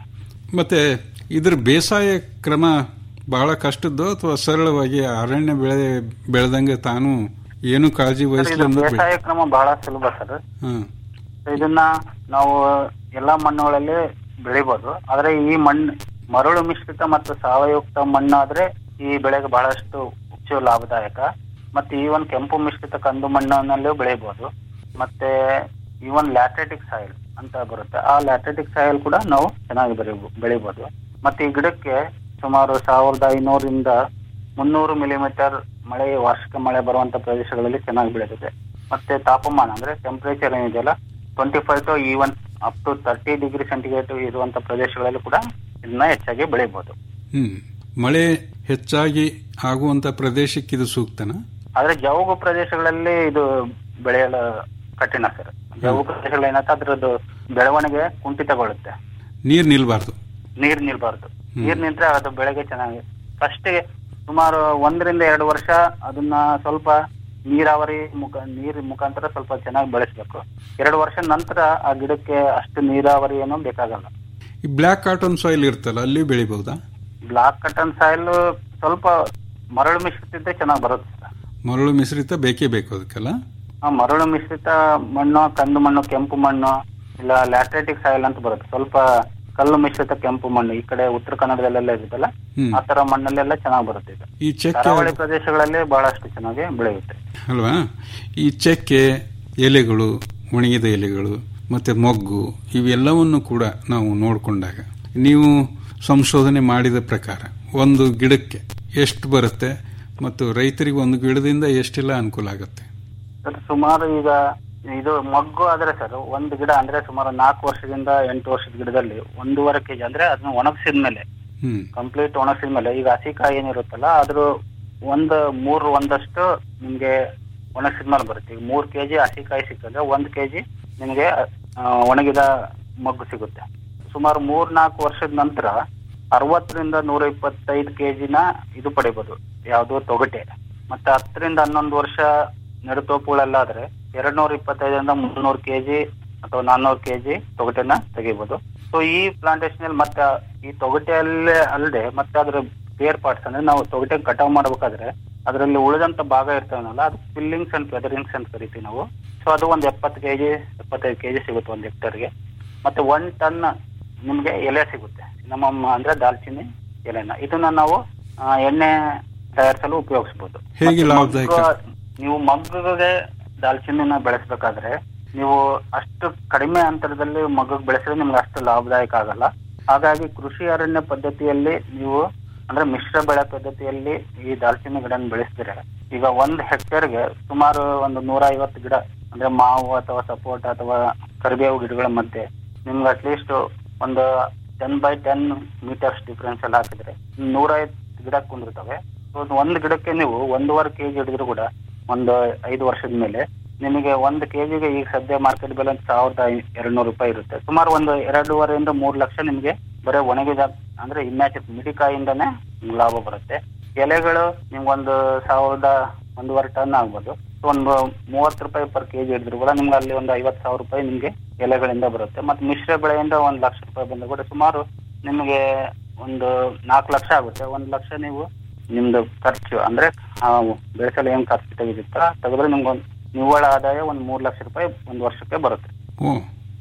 ಮತ್ತೆ ಇದ್ರ ಬೇಸಾಯ ಕ್ರಮ ಬಹಳ ಕಷ್ಟದ್ದು ಅಥವಾ ಸರಳವಾಗಿ ಅರಣ್ಯ ಬೆಳೆ ಬೆಳೆದಂಗೆ ತಾನು ಏನು ಕಾಳಜಿ ಸರ್, ಇದು ವಹಿಸ್ಲಂದು ಬೆಳೆ- ಬೇಸಾಯ ಕ್ರಮ ಬಹಳ ಸುಲಭ ಸರ್ ಹ್ಮ್ ಇದನ್ನ ನಾವು ಎಲ್ಲಾ ಮಣ್ಣುಗಳಲ್ಲಿ ಬೆಳಿಬಹುದು ಆದ್ರೆ ಈ ಮಣ್ಣು ಮರಳು ಮಿಶ್ರಿತ ಮತ್ತು ಸಾವಯುಕ್ತ ಮಣ್ಣಾದ್ರೆ ಈ ಬೆಳೆಗೆ ಬಹಳಷ್ಟು ಹೆಚ್ಚು ಲಾಭದಾಯಕ ಮತ್ತೆ ಈವನ್ ಕೆಂಪು ಮಿಶ್ರಿತ ಕಂದು ಮಣ್ಣಿನಲ್ಲೂ ಬೆಳಿಬಹುದು ಮತ್ತೆ ಈವನ್ ಲ್ಯಾಟ್ರೆಟಿಕ್ ಸಾಯಿಲ್ ಅಂತ ಬರುತ್ತೆ ಆ ಲ್ಯಾಟ್ರೆಟಿಕ್ ಸಾಯಿಲ್ ಕೂಡ ನಾವು ಚೆನ್ನಾಗಿ ಬೆಳಿಬೋ ಬೆಳಿಬಹುದು ಮತ್ತೆ ಈ ಗಿಡಕ್ಕೆ ಸುಮಾರು ಸಾವಿರದ ಐನೂರಿಂದ ಮುನ್ನೂರು ಮಿಲಿಮೀಟರ್ ಮಳೆ ವಾರ್ಷಿಕ ಮಳೆ ಬರುವಂತ ಪ್ರದೇಶಗಳಲ್ಲಿ ಚೆನ್ನಾಗಿ ಬೆಳೆದಿದೆ ಮತ್ತೆ ತಾಪಮಾನ ಅಂದ್ರೆ ಟೆಂಪರೇಚರ್ ಏನಿದೆಯಲ್ಲ twenty five to even up to thirty degree centigrade ಇರುವಂತ ಪ್ರದೇಶಗಳಲ್ಲಿ ಕೂಡ ಇದನ್ನ ಹೆಚ್ಚಾಗಿ ಬೆಳಿಬಹುದು ಹ್ಮ್ ಮಳೆ ಹೆಚ್ಚಾಗಿ ಆಗುವಂತ ಪ್ರದೇಶಕ್ಕೆ ಇದು ಸೂಕ್ತನಾ ಆದ್ರೆ ಜೌಗು ಪ್ರದೇಶಗಳಲ್ಲಿ ಇದು ಬೆಳೆಯಲು ಕಠಿಣ ಸರ್ ಜೌಗು ಪ್ರದೇಶಗಳು ಏನಾಗ್ತದೆ ಅದ್ರದ್ದು ಬೆಳವಣಿಗೆ ಕುಂಠಿತಗೊಳ್ಳುತ್ತೆ ನೀರ್ ನಿಲ್ಬಾರ್ದು ನೀರ್ ನಿಲ್ಬಾರ್ದು ನೀರ್ ನಿಂತ್ರೆ ಅದು ಬೆಳೆಗೆ ಚೆನ್ನಾಗಿ ಫಸ್ಟ್ ಸುಮಾರು ಒಂದರಿಂದ ಎರಡು ವರ್ಷ ಅದನ್ನ ಸ್ವಲ್ಪ ನೀರಾವರಿ ಮುಖ ನೀರ್ ಮುಖಾಂತರ ಸ್ವಲ್ಪ ಚೆನ್ನಾಗಿ ಬೆಳೆಸ್ಬೇಕು ಎರಡು ವರ್ಷ ನಂತರ ಆ ಗಿಡಕ್ಕೆ ಅಷ್ಟು ನೀರಾವರಿ ಏನೂ ಬೇಕಾಗಲ್ಲ ಈ ಬ್ಲ್ಯಾಕ್ ಕಾಟನ್ ಸಾಯಿಲ್ ಇರ್ತಲ್ಲ ಅಲ್ಲಿ ಬೆಳಿಬಹುದಾ ಬ್ಲಾಕ್ ಕಟನ್ ಸಾಯಿಲ್ ಸ್ವಲ್ಪ ಮರಳು ಮಿಶ್ರಿತ ಚೆನ್ನಾಗಿ ಬರುತ್ತೆ ಸರ್. ಮರಳು ಮಿಶ್ರಿತ ಬೇಕೇ ಬೇಕು ಅದಕ್ಕೆಲ್ಲ ಆ ಮರಳು ಮಿಶ್ರಿತ ಮಣ್ಣು ಕಂದು ಮಣ್ಣು ಕೆಂಪು ಮಣ್ಣು ಇಲ್ಲ ಲ್ಯಾಟ್ರೇಟಿಕ್ ಸಾಯಿಲ್ ಅಂತ ಬರುತ್ತೆ ಸ್ವಲ್ಪ ಕಲ್ಲು ಮಿಶ್ರಿತ ಕೆಂಪು ಮಣ್ಣು ಈ ಕಡೆ ಉತ್ತರ ಕನ್ನಡದಲ್ಲೆಲ್ಲ ಇರುತ್ತಲ್ಲ ಹ್ಮ್. ಆ ತರ ಮಣ್ಣಲ್ಲೆಲ್ಲ ಚೆನ್ನಾಗಿ ಬರುತ್ತೆ ಇದು ಈ ಚೆಕ್ಕೆ ಕರಾವಳಿ ಪ್ರದೇಶಗಳಲ್ಲಿ ಬಹಳಷ್ಟು ಚೆನ್ನಾಗಿ ಬೆಳೆಯುತ್ತೆ ಅಲ್ವಾ ಈ ಚೆಕ್ಕೆ ಎಲೆಗಳು ಒಣಗಿದ ಎಲೆಗಳು ಮತ್ತೆ ಮೊಗ್ಗು ಇವೆಲ್ಲವನ್ನು ಕೂಡ ನಾವು ನೋಡಿಕೊಂಡಾಗ ನೀವು ಸಂಶೋಧನೆ ಮಾಡಿದ ಪ್ರಕಾರ ಒಂದು ಗಿಡಕ್ಕೆ ಎಷ್ಟು ಬರುತ್ತೆ ಮತ್ತು ರೈತರಿಗೆ ಒಂದು ಗಿಡದಿಂದ ಎಷ್ಟೆಲ್ಲ ಅನುಕೂಲ ಆಗುತ್ತೆ ಸರ್ ಸುಮಾರು ಈಗ ಇದು ಮೊಗ್ಗು ಆದ್ರೆ ಸರ್ ಒಂದು ಗಿಡ ಅಂದ್ರೆ ಸುಮಾರು ನಾಲ್ಕು ವರ್ಷದಿಂದ ಎಂಟು ವರ್ಷದ ಗಿಡದಲ್ಲಿ ಒಂದೂವರೆ ಕೆಜಿ ಅಂದ್ರೆ ಅದನ್ನ ಒಣಗಿಸಿದ ಮೇಲೆ ಹ್ಮ್ ಕಂಪ್ಲೀಟ್ ಒಣಗಿಸಿದ ಮೇಲೆ ಈಗ ಹಸಿಕಾಯಿ ಏನಿರುತ್ತಲ್ಲ ಅದ್ರ ಒಂದು ಮೂರು ಒಂದಷ್ಟು ನಿಮ್ಗೆ ಒಣಗಿಸಿದ ಮೇಲೆ ಬರುತ್ತೆ ಈಗ ಮೂರ್ ಕೆಜಿ ಹಸಿಕಾಯಿ ಸಿಕ್ಕಂದ್ರೆ ಒಂದ್ ಕೆಜಿ ನಿಮ್ಗೆ ಆ, ಒಣಗಿದ ಮಗ್ಗು ಸಿಗುತ್ತೆ ಸುಮಾರು ಮೂರ್ ನಾಲ್ಕು ವರ್ಷದ ನಂತರ ಅರವತ್ತರಿಂದ ನೂರ ಇಪ್ಪತ್ತೈದು ಕೆಜಿನ ಇದು ಪಡಿಬೋದು ಯಾವುದು ತೊಗಟೆ ಮತ್ತೆ ಹತ್ತರಿಂದ ಹನ್ನೊಂದು ವರ್ಷ ನೆಡುತೋಪುಗಳೆಲ್ಲಾದ್ರೆ ಎರಡ್ ನೂರ ಇಪ್ಪತ್ತೈದರಿಂದ ಮುನ್ನೂರು ಕೆಜಿ ಅಥವಾ ನಾನ್ನೂರು ಕೆಜಿ ತೊಗಟೆನ ತೆಗಿಬಹುದು ಸೊ ಈ ಪ್ಲಾಂಟೇಶನ್ ಅಲ್ಲಿ ಮತ್ತೆ ಈ ತೊಗಟೆಯಲ್ಲೇ ಅಲ್ಲದೆ ಮತ್ತೆ ಅದ್ರ ಪೇರ್ ಪಾರ್ಟ್ಸ್ ಅಂದ್ರೆ ನಾವು ತೊಗಟೆ ಕಟಾವ್ ಮಾಡ್ಬೇಕಾದ್ರೆ ಅದರಲ್ಲಿ ಉಳಿದಂತ ಭಾಗ ಇರ್ತಾವಲ್ಲ ಅದು ಫಿಲ್ಲಿಂಗ್ಸ್ ಅಂಡ್ ಫೆದರಿಂಗ್ಸ್ ಅಂತ ಕರಿತೀವಿ ನಾವು ಸೊ ಅದು ಒಂದ್ ಎಪ್ಪತ್ತು ಕೆಜಿ ಎಪ್ಪತ್ತೈದು ಕೆಜಿ ಸಿಗುತ್ತೆ ಒಂದ್ ಹೆಕ್ಟರ್ಗೆ ಮತ್ತೆ ಒನ್ ಟನ್ ನಿಮ್ಗೆ ಎಲೆ ಸಿಗುತ್ತೆ ನಮ್ಮ ಅಂದ್ರೆ ದಾಲ್ಚಿನ್ನಿ ಎಲೆನ ಇದನ್ನ ನಾವು ಆ, ಎಣ್ಣೆ ತಯಾರಿಸಲು ಉಪಯೋಗಿಸಬಹುದು ಹೇಗೆ ಲಾಭದಾಯಕ ನೀವು ಮಗ್ಗಗೆ ದಾಲ್ಚಿನ್ನಿನ ಬೆಳೆಸಬೇಕಾದ್ರೆ ನೀವು ಅಷ್ಟು ಕಡಿಮೆ ಅಂತರದಲ್ಲಿ ಮಗ್ಗಗ್ ಬೆಳೆಸಿದ್ರೆ ನಿಮ್ಗೆ ಅಷ್ಟು ಲಾಭದಾಯಕ ಆಗಲ್ಲ ಹಾಗಾಗಿ ಕೃಷಿ ಅರಣ್ಯ ಪದ್ಧತಿಯಲ್ಲಿ ನೀವು ಅಂದ್ರೆ ಮಿಶ್ರ ಬೆಳೆ ಪದ್ಧತಿಯಲ್ಲಿ ಈ ದಾಲ್ಚಿನ್ನಿ ಗಿಡನ ಬೆಳೆಸಿದ್ರೆ ಈಗ ಒಂದ್ ಹೆಕ್ಟೇರ್ಗೆ ಸುಮಾರು ಒಂದು ನೂರ ಐವತ್ತು ಗಿಡ ಅಂದ್ರೆ ಮಾವು ಅಥವಾ ಸಪೋಟ ಅಥವಾ ಕರಿಬೇವು ಗಿಡಗಳ ಮಧ್ಯೆ ನಿಮ್ಗೆ ಅಟ್ಲೀಸ್ಟ್ ಒಂದು ten by ten metres difference ಎಲ್ಲ ಹಾಕಿದ್ರೆ ನೂರೈವತ್ತು ಗಿಡ ಕುಂದಿರ್ತವೆ ಸೊ ಒಂದು ಗಿಡಕ್ಕೆ ನೀವು ಒಂದೂವರೆ ಕೆಜಿ ಹಿಡಿದ್ರು ಕೂಡ ಒಂದು ಐದು ವರ್ಷದ ಮೇಲೆ ನಿಮಗೆ ಒಂದು ಕೆಜಿಗೆ ಈಗ ಸದ್ಯ ಮಾರ್ಕೆಟ್ ಬೆಲೆ ಒಂದು ಸಾವಿರದ ಎರಡು ನೂರು ರೂಪಾಯಿ ಇರುತ್ತೆ ಸುಮಾರು ಒಂದು ಎರಡೂವರೆಯಿಂದ ಮೂರು ಲಕ್ಷ ನಿಮಗೆ ಬರೀ ಒಣಗಿದ ಅಂದ್ರೆ ಇಮ್ಯಾಚ್ ಮಿಡಿಕಾಯಿಂದನೇ ನಿಮ್ಗೆ ಲಾಭ ಬರುತ್ತೆ ಎಲೆಗಳು ನಿಮ್ಗೊಂದು ಸಾವಿರದ ಒಂದೂವರೆ ಟನ್ ಆಗ್ಬೋದು ಸೊ ಒಂದು ಮೂವತ್ತು ರೂಪಾಯಿ ಪರ್ ಕೆಜಿ ಹಿಡಿದ್ರು ಕೂಡ ನಿಮ್ಗೆ ಅಲ್ಲಿ ಒಂದು ಐವತ್ತು ಸಾವಿರ ರೂಪಾಯಿ ನಿಮ್ಗೆ ಎಲೆಗಳಿಂದ ಬರುತ್ತೆ ಮತ್ತೆ ಮಿಶ್ರ ಬೆಳೆಯಿಂದ ಒಂದು ಲಕ್ಷ ರೂಪಾಯಿ ಬಂದ್ರೆ ಕೂಡ ಸುಮಾರು ನಿಮಗೆ ಒಂದು ನಾಲ್ಕು ಲಕ್ಷ ಆಗುತ್ತೆ ಒಂದು ಲಕ್ಷ ನೀವು ನಿಮ್ದು ಖರ್ಚು ಅಂದ್ರೆ ಆ ಬೆಳೆಸಲು ಏನ್ ಖರ್ಚು ತೆಗೆದಿತ್ತ ತೆಗೆದ್ರೆ ನಿಮ್ಗೊಂದು ನಿವ್ವಳ ಆದಾಯ ಒಂದು ಮೂರು ಲಕ್ಷ ರೂಪಾಯಿ ಒಂದು ವರ್ಷಕ್ಕೆ ಬರುತ್ತೆ ಓ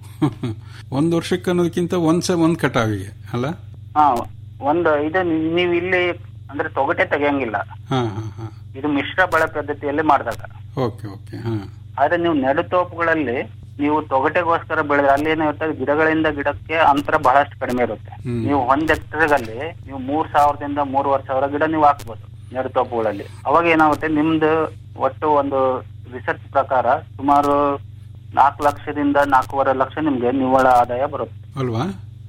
ಒಂದು ವರ್ಷಕ್ಕೆ ಅನ್ನೋದಕ್ಕಿಂತ ಒಂದ್ಸ ಒಂದ್ ಕಟಾವಿಗೆ ಅಲ್ಲ ಹಾ ಒಂದು ಇದು ನೀ- ನೀವು ಇಲ್ಲಿ ಅಂದ್ರೆ ತೊಗಟೆ ತೆಗಿಯಂಗಿಲ್ಲ ಹಾ ಹಾ ಹಾ ಇದು ಮಿಶ್ರ ಬೆಳೆ ಪದ್ಧತಿಯಲ್ಲಿ ಮಾಡಿದಾಗ ಓಕೆ ಓಕೆ ಹಾ ಆದ್ರೆ ನೀವು ನೆಡುತೋಪುಗಳಲ್ಲಿ ನೀವು ತೊಗಟೆಗೋಸ್ಕರ ಬೆಳೆದ್ರೆ ಅಲ್ಲಿ ಏನಿರುತ್ತೆ ಗಿಡಗಳಿಂದ ಗಿಡಕ್ಕೆ ಅಂತರ ಬಹಳಷ್ಟು ಕಡಿಮೆ ಇರುತ್ತೆ ಹ್ಮ್. ನೀವು ಒಂದ್ ಎಕ್ಟರ್ಗಲ್ಲಿ ನೀವು ಮೂರ್ ಸಾವಿರದಿಂದ ಮೂರುವರೆ ಸಾವಿರ ಗಿಡ ನೀವು ಹಾಕ್ಬೋದು ನೆಡುತೋಪುಗಳಲ್ಲಿ ಅವಾಗ ಏನಾಗುತ್ತೆ ನಿಮ್ದು ಒಟ್ಟು ಒಂದು ರಿಸರ್ಚ್ ಪ್ರಕಾರ ಸುಮಾರು ನಾಲ್ಕು ಲಕ್ಷದಿಂದ ನಾಲ್ಕೂವರೆ ಲಕ್ಷ ನಿಮ್ಗೆ ನಿವ್ವಳ ಆದಾಯ ಬರುತ್ತೆ ಅಲ್ವಾ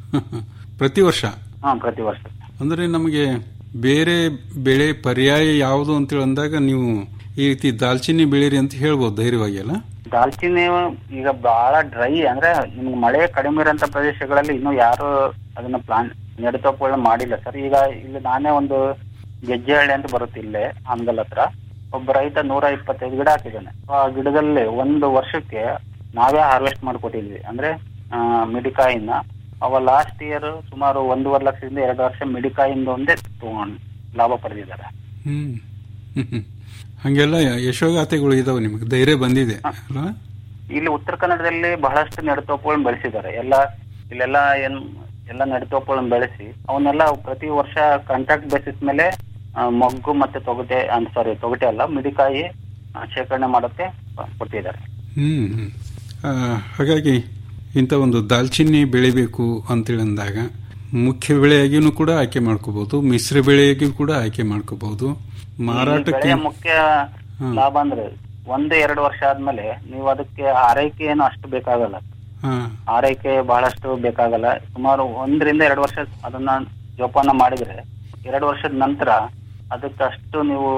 ಪ್ರತಿ ವರ್ಷ ಹಾ ಪ್ರತಿ ವರ್ಷ ಅಂದ್ರೆ ನಮಗೆ ಬೇರೆ ಬೆಳೆ ಪರ್ಯಾಯ ಯಾವುದು ಅಂತೇಳಿ ಅಂದಾಗ ನೀವು ಈ ರೀತಿ ದಾಲ್ಚಿನ್ನಿ ಬೆಳೀರಿ ಅಂತ ಹೇಳ್ಬೋದು ಧೈರ್ಯವಾಗಿ ಅಲ್ಲ ದಾಲ್ಚಿನ್ನಿ ಈಗ ಬಹಳ ಡ್ರೈ ಅಂದ್ರೆ ನಿಮ್ಗೆ ಮಳೆ ಕಡಿಮೆ ಇರೋಂತ ಪ್ರದೇಶಗಳಲ್ಲಿ ಇನ್ನೂ ಯಾರು ಅದನ್ನ ಪ್ಲಾನ್ ನೆಡತೋಪುಗಳನ್ನ ಮಾಡಿಲ್ಲ ಸರ್ ಈಗ ಇಲ್ಲಿ ನಾನೇ ಒಂದು ಗೆಜ್ಜೆಹಳ್ಳಿ ಅಂತ ಬರುತ್ತೆ ಇಲ್ಲೇ ಹಾನಗಲ್ ಹತ್ರ ಒಬ್ಬ ರೈತ ನೂರ ಇಪ್ಪತ್ತೈದು ಗಿಡ ಹಾಕಿದ್ದಾನೆ ಆ ಗಿಡದಲ್ಲಿ ಒಂದು ವರ್ಷಕ್ಕೆ ನಾವೇ ಹಾರ್ವೆಸ್ಟ್ ಮಾಡ್ಕೊಟ್ಟಿದ್ವಿ ಅಂದ್ರೆ ಆ, ಮಿಡಿಕಾಯಿನ ಅವ ಲಾಸ್ಟ್ ಇಯರ್ ಸುಮಾರು ಒಂದೂವರೆ ಲಕ್ಷದಿಂದ ಎರಡು ವರ್ಷ ಮಿಡಿಕಾಯಿಂದ ಒಂದೇ ತಗೊಂಡು ಲಾಭ ಪಡೆದಿದ್ದಾರೆ ಹ್ಮ್ ಹ್ಮ್. ಹಂಗೆಲ್ಲ ಯಶೋಗಾಥೆಗಳು ಇದಾವೆ ನಿಮಗೆ ಧೈರ್ಯ ಬಂದಿದೆ ಅಲ್ವಾ ಇಲ್ಲಿ ಉತ್ತರ ಕನ್ನಡದಲ್ಲಿ ಬಹಳಷ್ಟು ನೆಡತೋಪುಗಳನ್ನ ಬೆಳೆಸಿದ್ದಾರೆ ಎಲ್ಲ ಇಲ್ಲೆಲ್ಲ ಏನ್ ಎಲ್ಲ ನೆಡತೋಪುಗಳನ್ನ ಬೆಳೆಸಿ ಅವನ್ನೆಲ್ಲ ಪ್ರತಿ ವರ್ಷ ಕಾಂಟ್ರಾಕ್ಟ್ ಬೇಸಿಸ್ ಮೇಲೆ ಆ, ಮೊಗ್ಗು ಮತ್ತೆ ತೊಗಟೆ ಸಾರಿ ತೊಗಟೆ ಅಲ್ಲ ಮಿಡಿಕಾಯಿ ಆ, ಶೇಖರಣೆ ಮಾಡೋಕ್ಕೆ ಕೊಟ್ಟಿದ್ದಾರೆ ಹ್ಮ್ ಹ್ಮ್. ಆ, ಹಾಗಾಗಿ ಇಂಥ ಒಂದು ದಾಲ್ಚಿನ್ನಿ ಬೆಳಿಬೇಕು ಅಂತೇಳಿ ಅಂದಾಗ ಮುಖ್ಯ ಬೆಳೆಯಾಗಿಯೂ ಕೂಡ ಆಯ್ಕೆ ಮಾಡ್ಕೋಬಹುದು ಮಿಶ್ರ ಬೆಳೆಯಾಗಿಯೂ ಕೂಡ ಆಯ್ಕೆ ಮಾಡ್ಕೋಬಹುದು ಈ ಮಾರಾಟಕ್ಕೆ ಬೆಳೆಯ ಮುಖ್ಯ ಲಾಭ ಅಂದ್ರೆ ಒಂದು ಎರಡು ವರ್ಷ ಆದ್ಮೇಲೆ ನೀವು ಅದಕ್ಕೆ ಆರೈಕೆ ಏನು ಅಷ್ಟು ಬೇಕಾಗಲ್ಲ ಹಾ ಆರೈಕೆ ಬಹಳಷ್ಟು ಬೇಕಾಗಲ್ಲ ಸುಮಾರು ಒಂದರಿಂದ ಎರಡು ವರ್ಷ ಅದನ್ನ ಜೋಪಾನ ಮಾಡಿದ್ರೆ ಎರಡು ವರ್ಷದ ನಂತರ ಅದಕ್ಕೆ ಅಷ್ಟು ನೀವು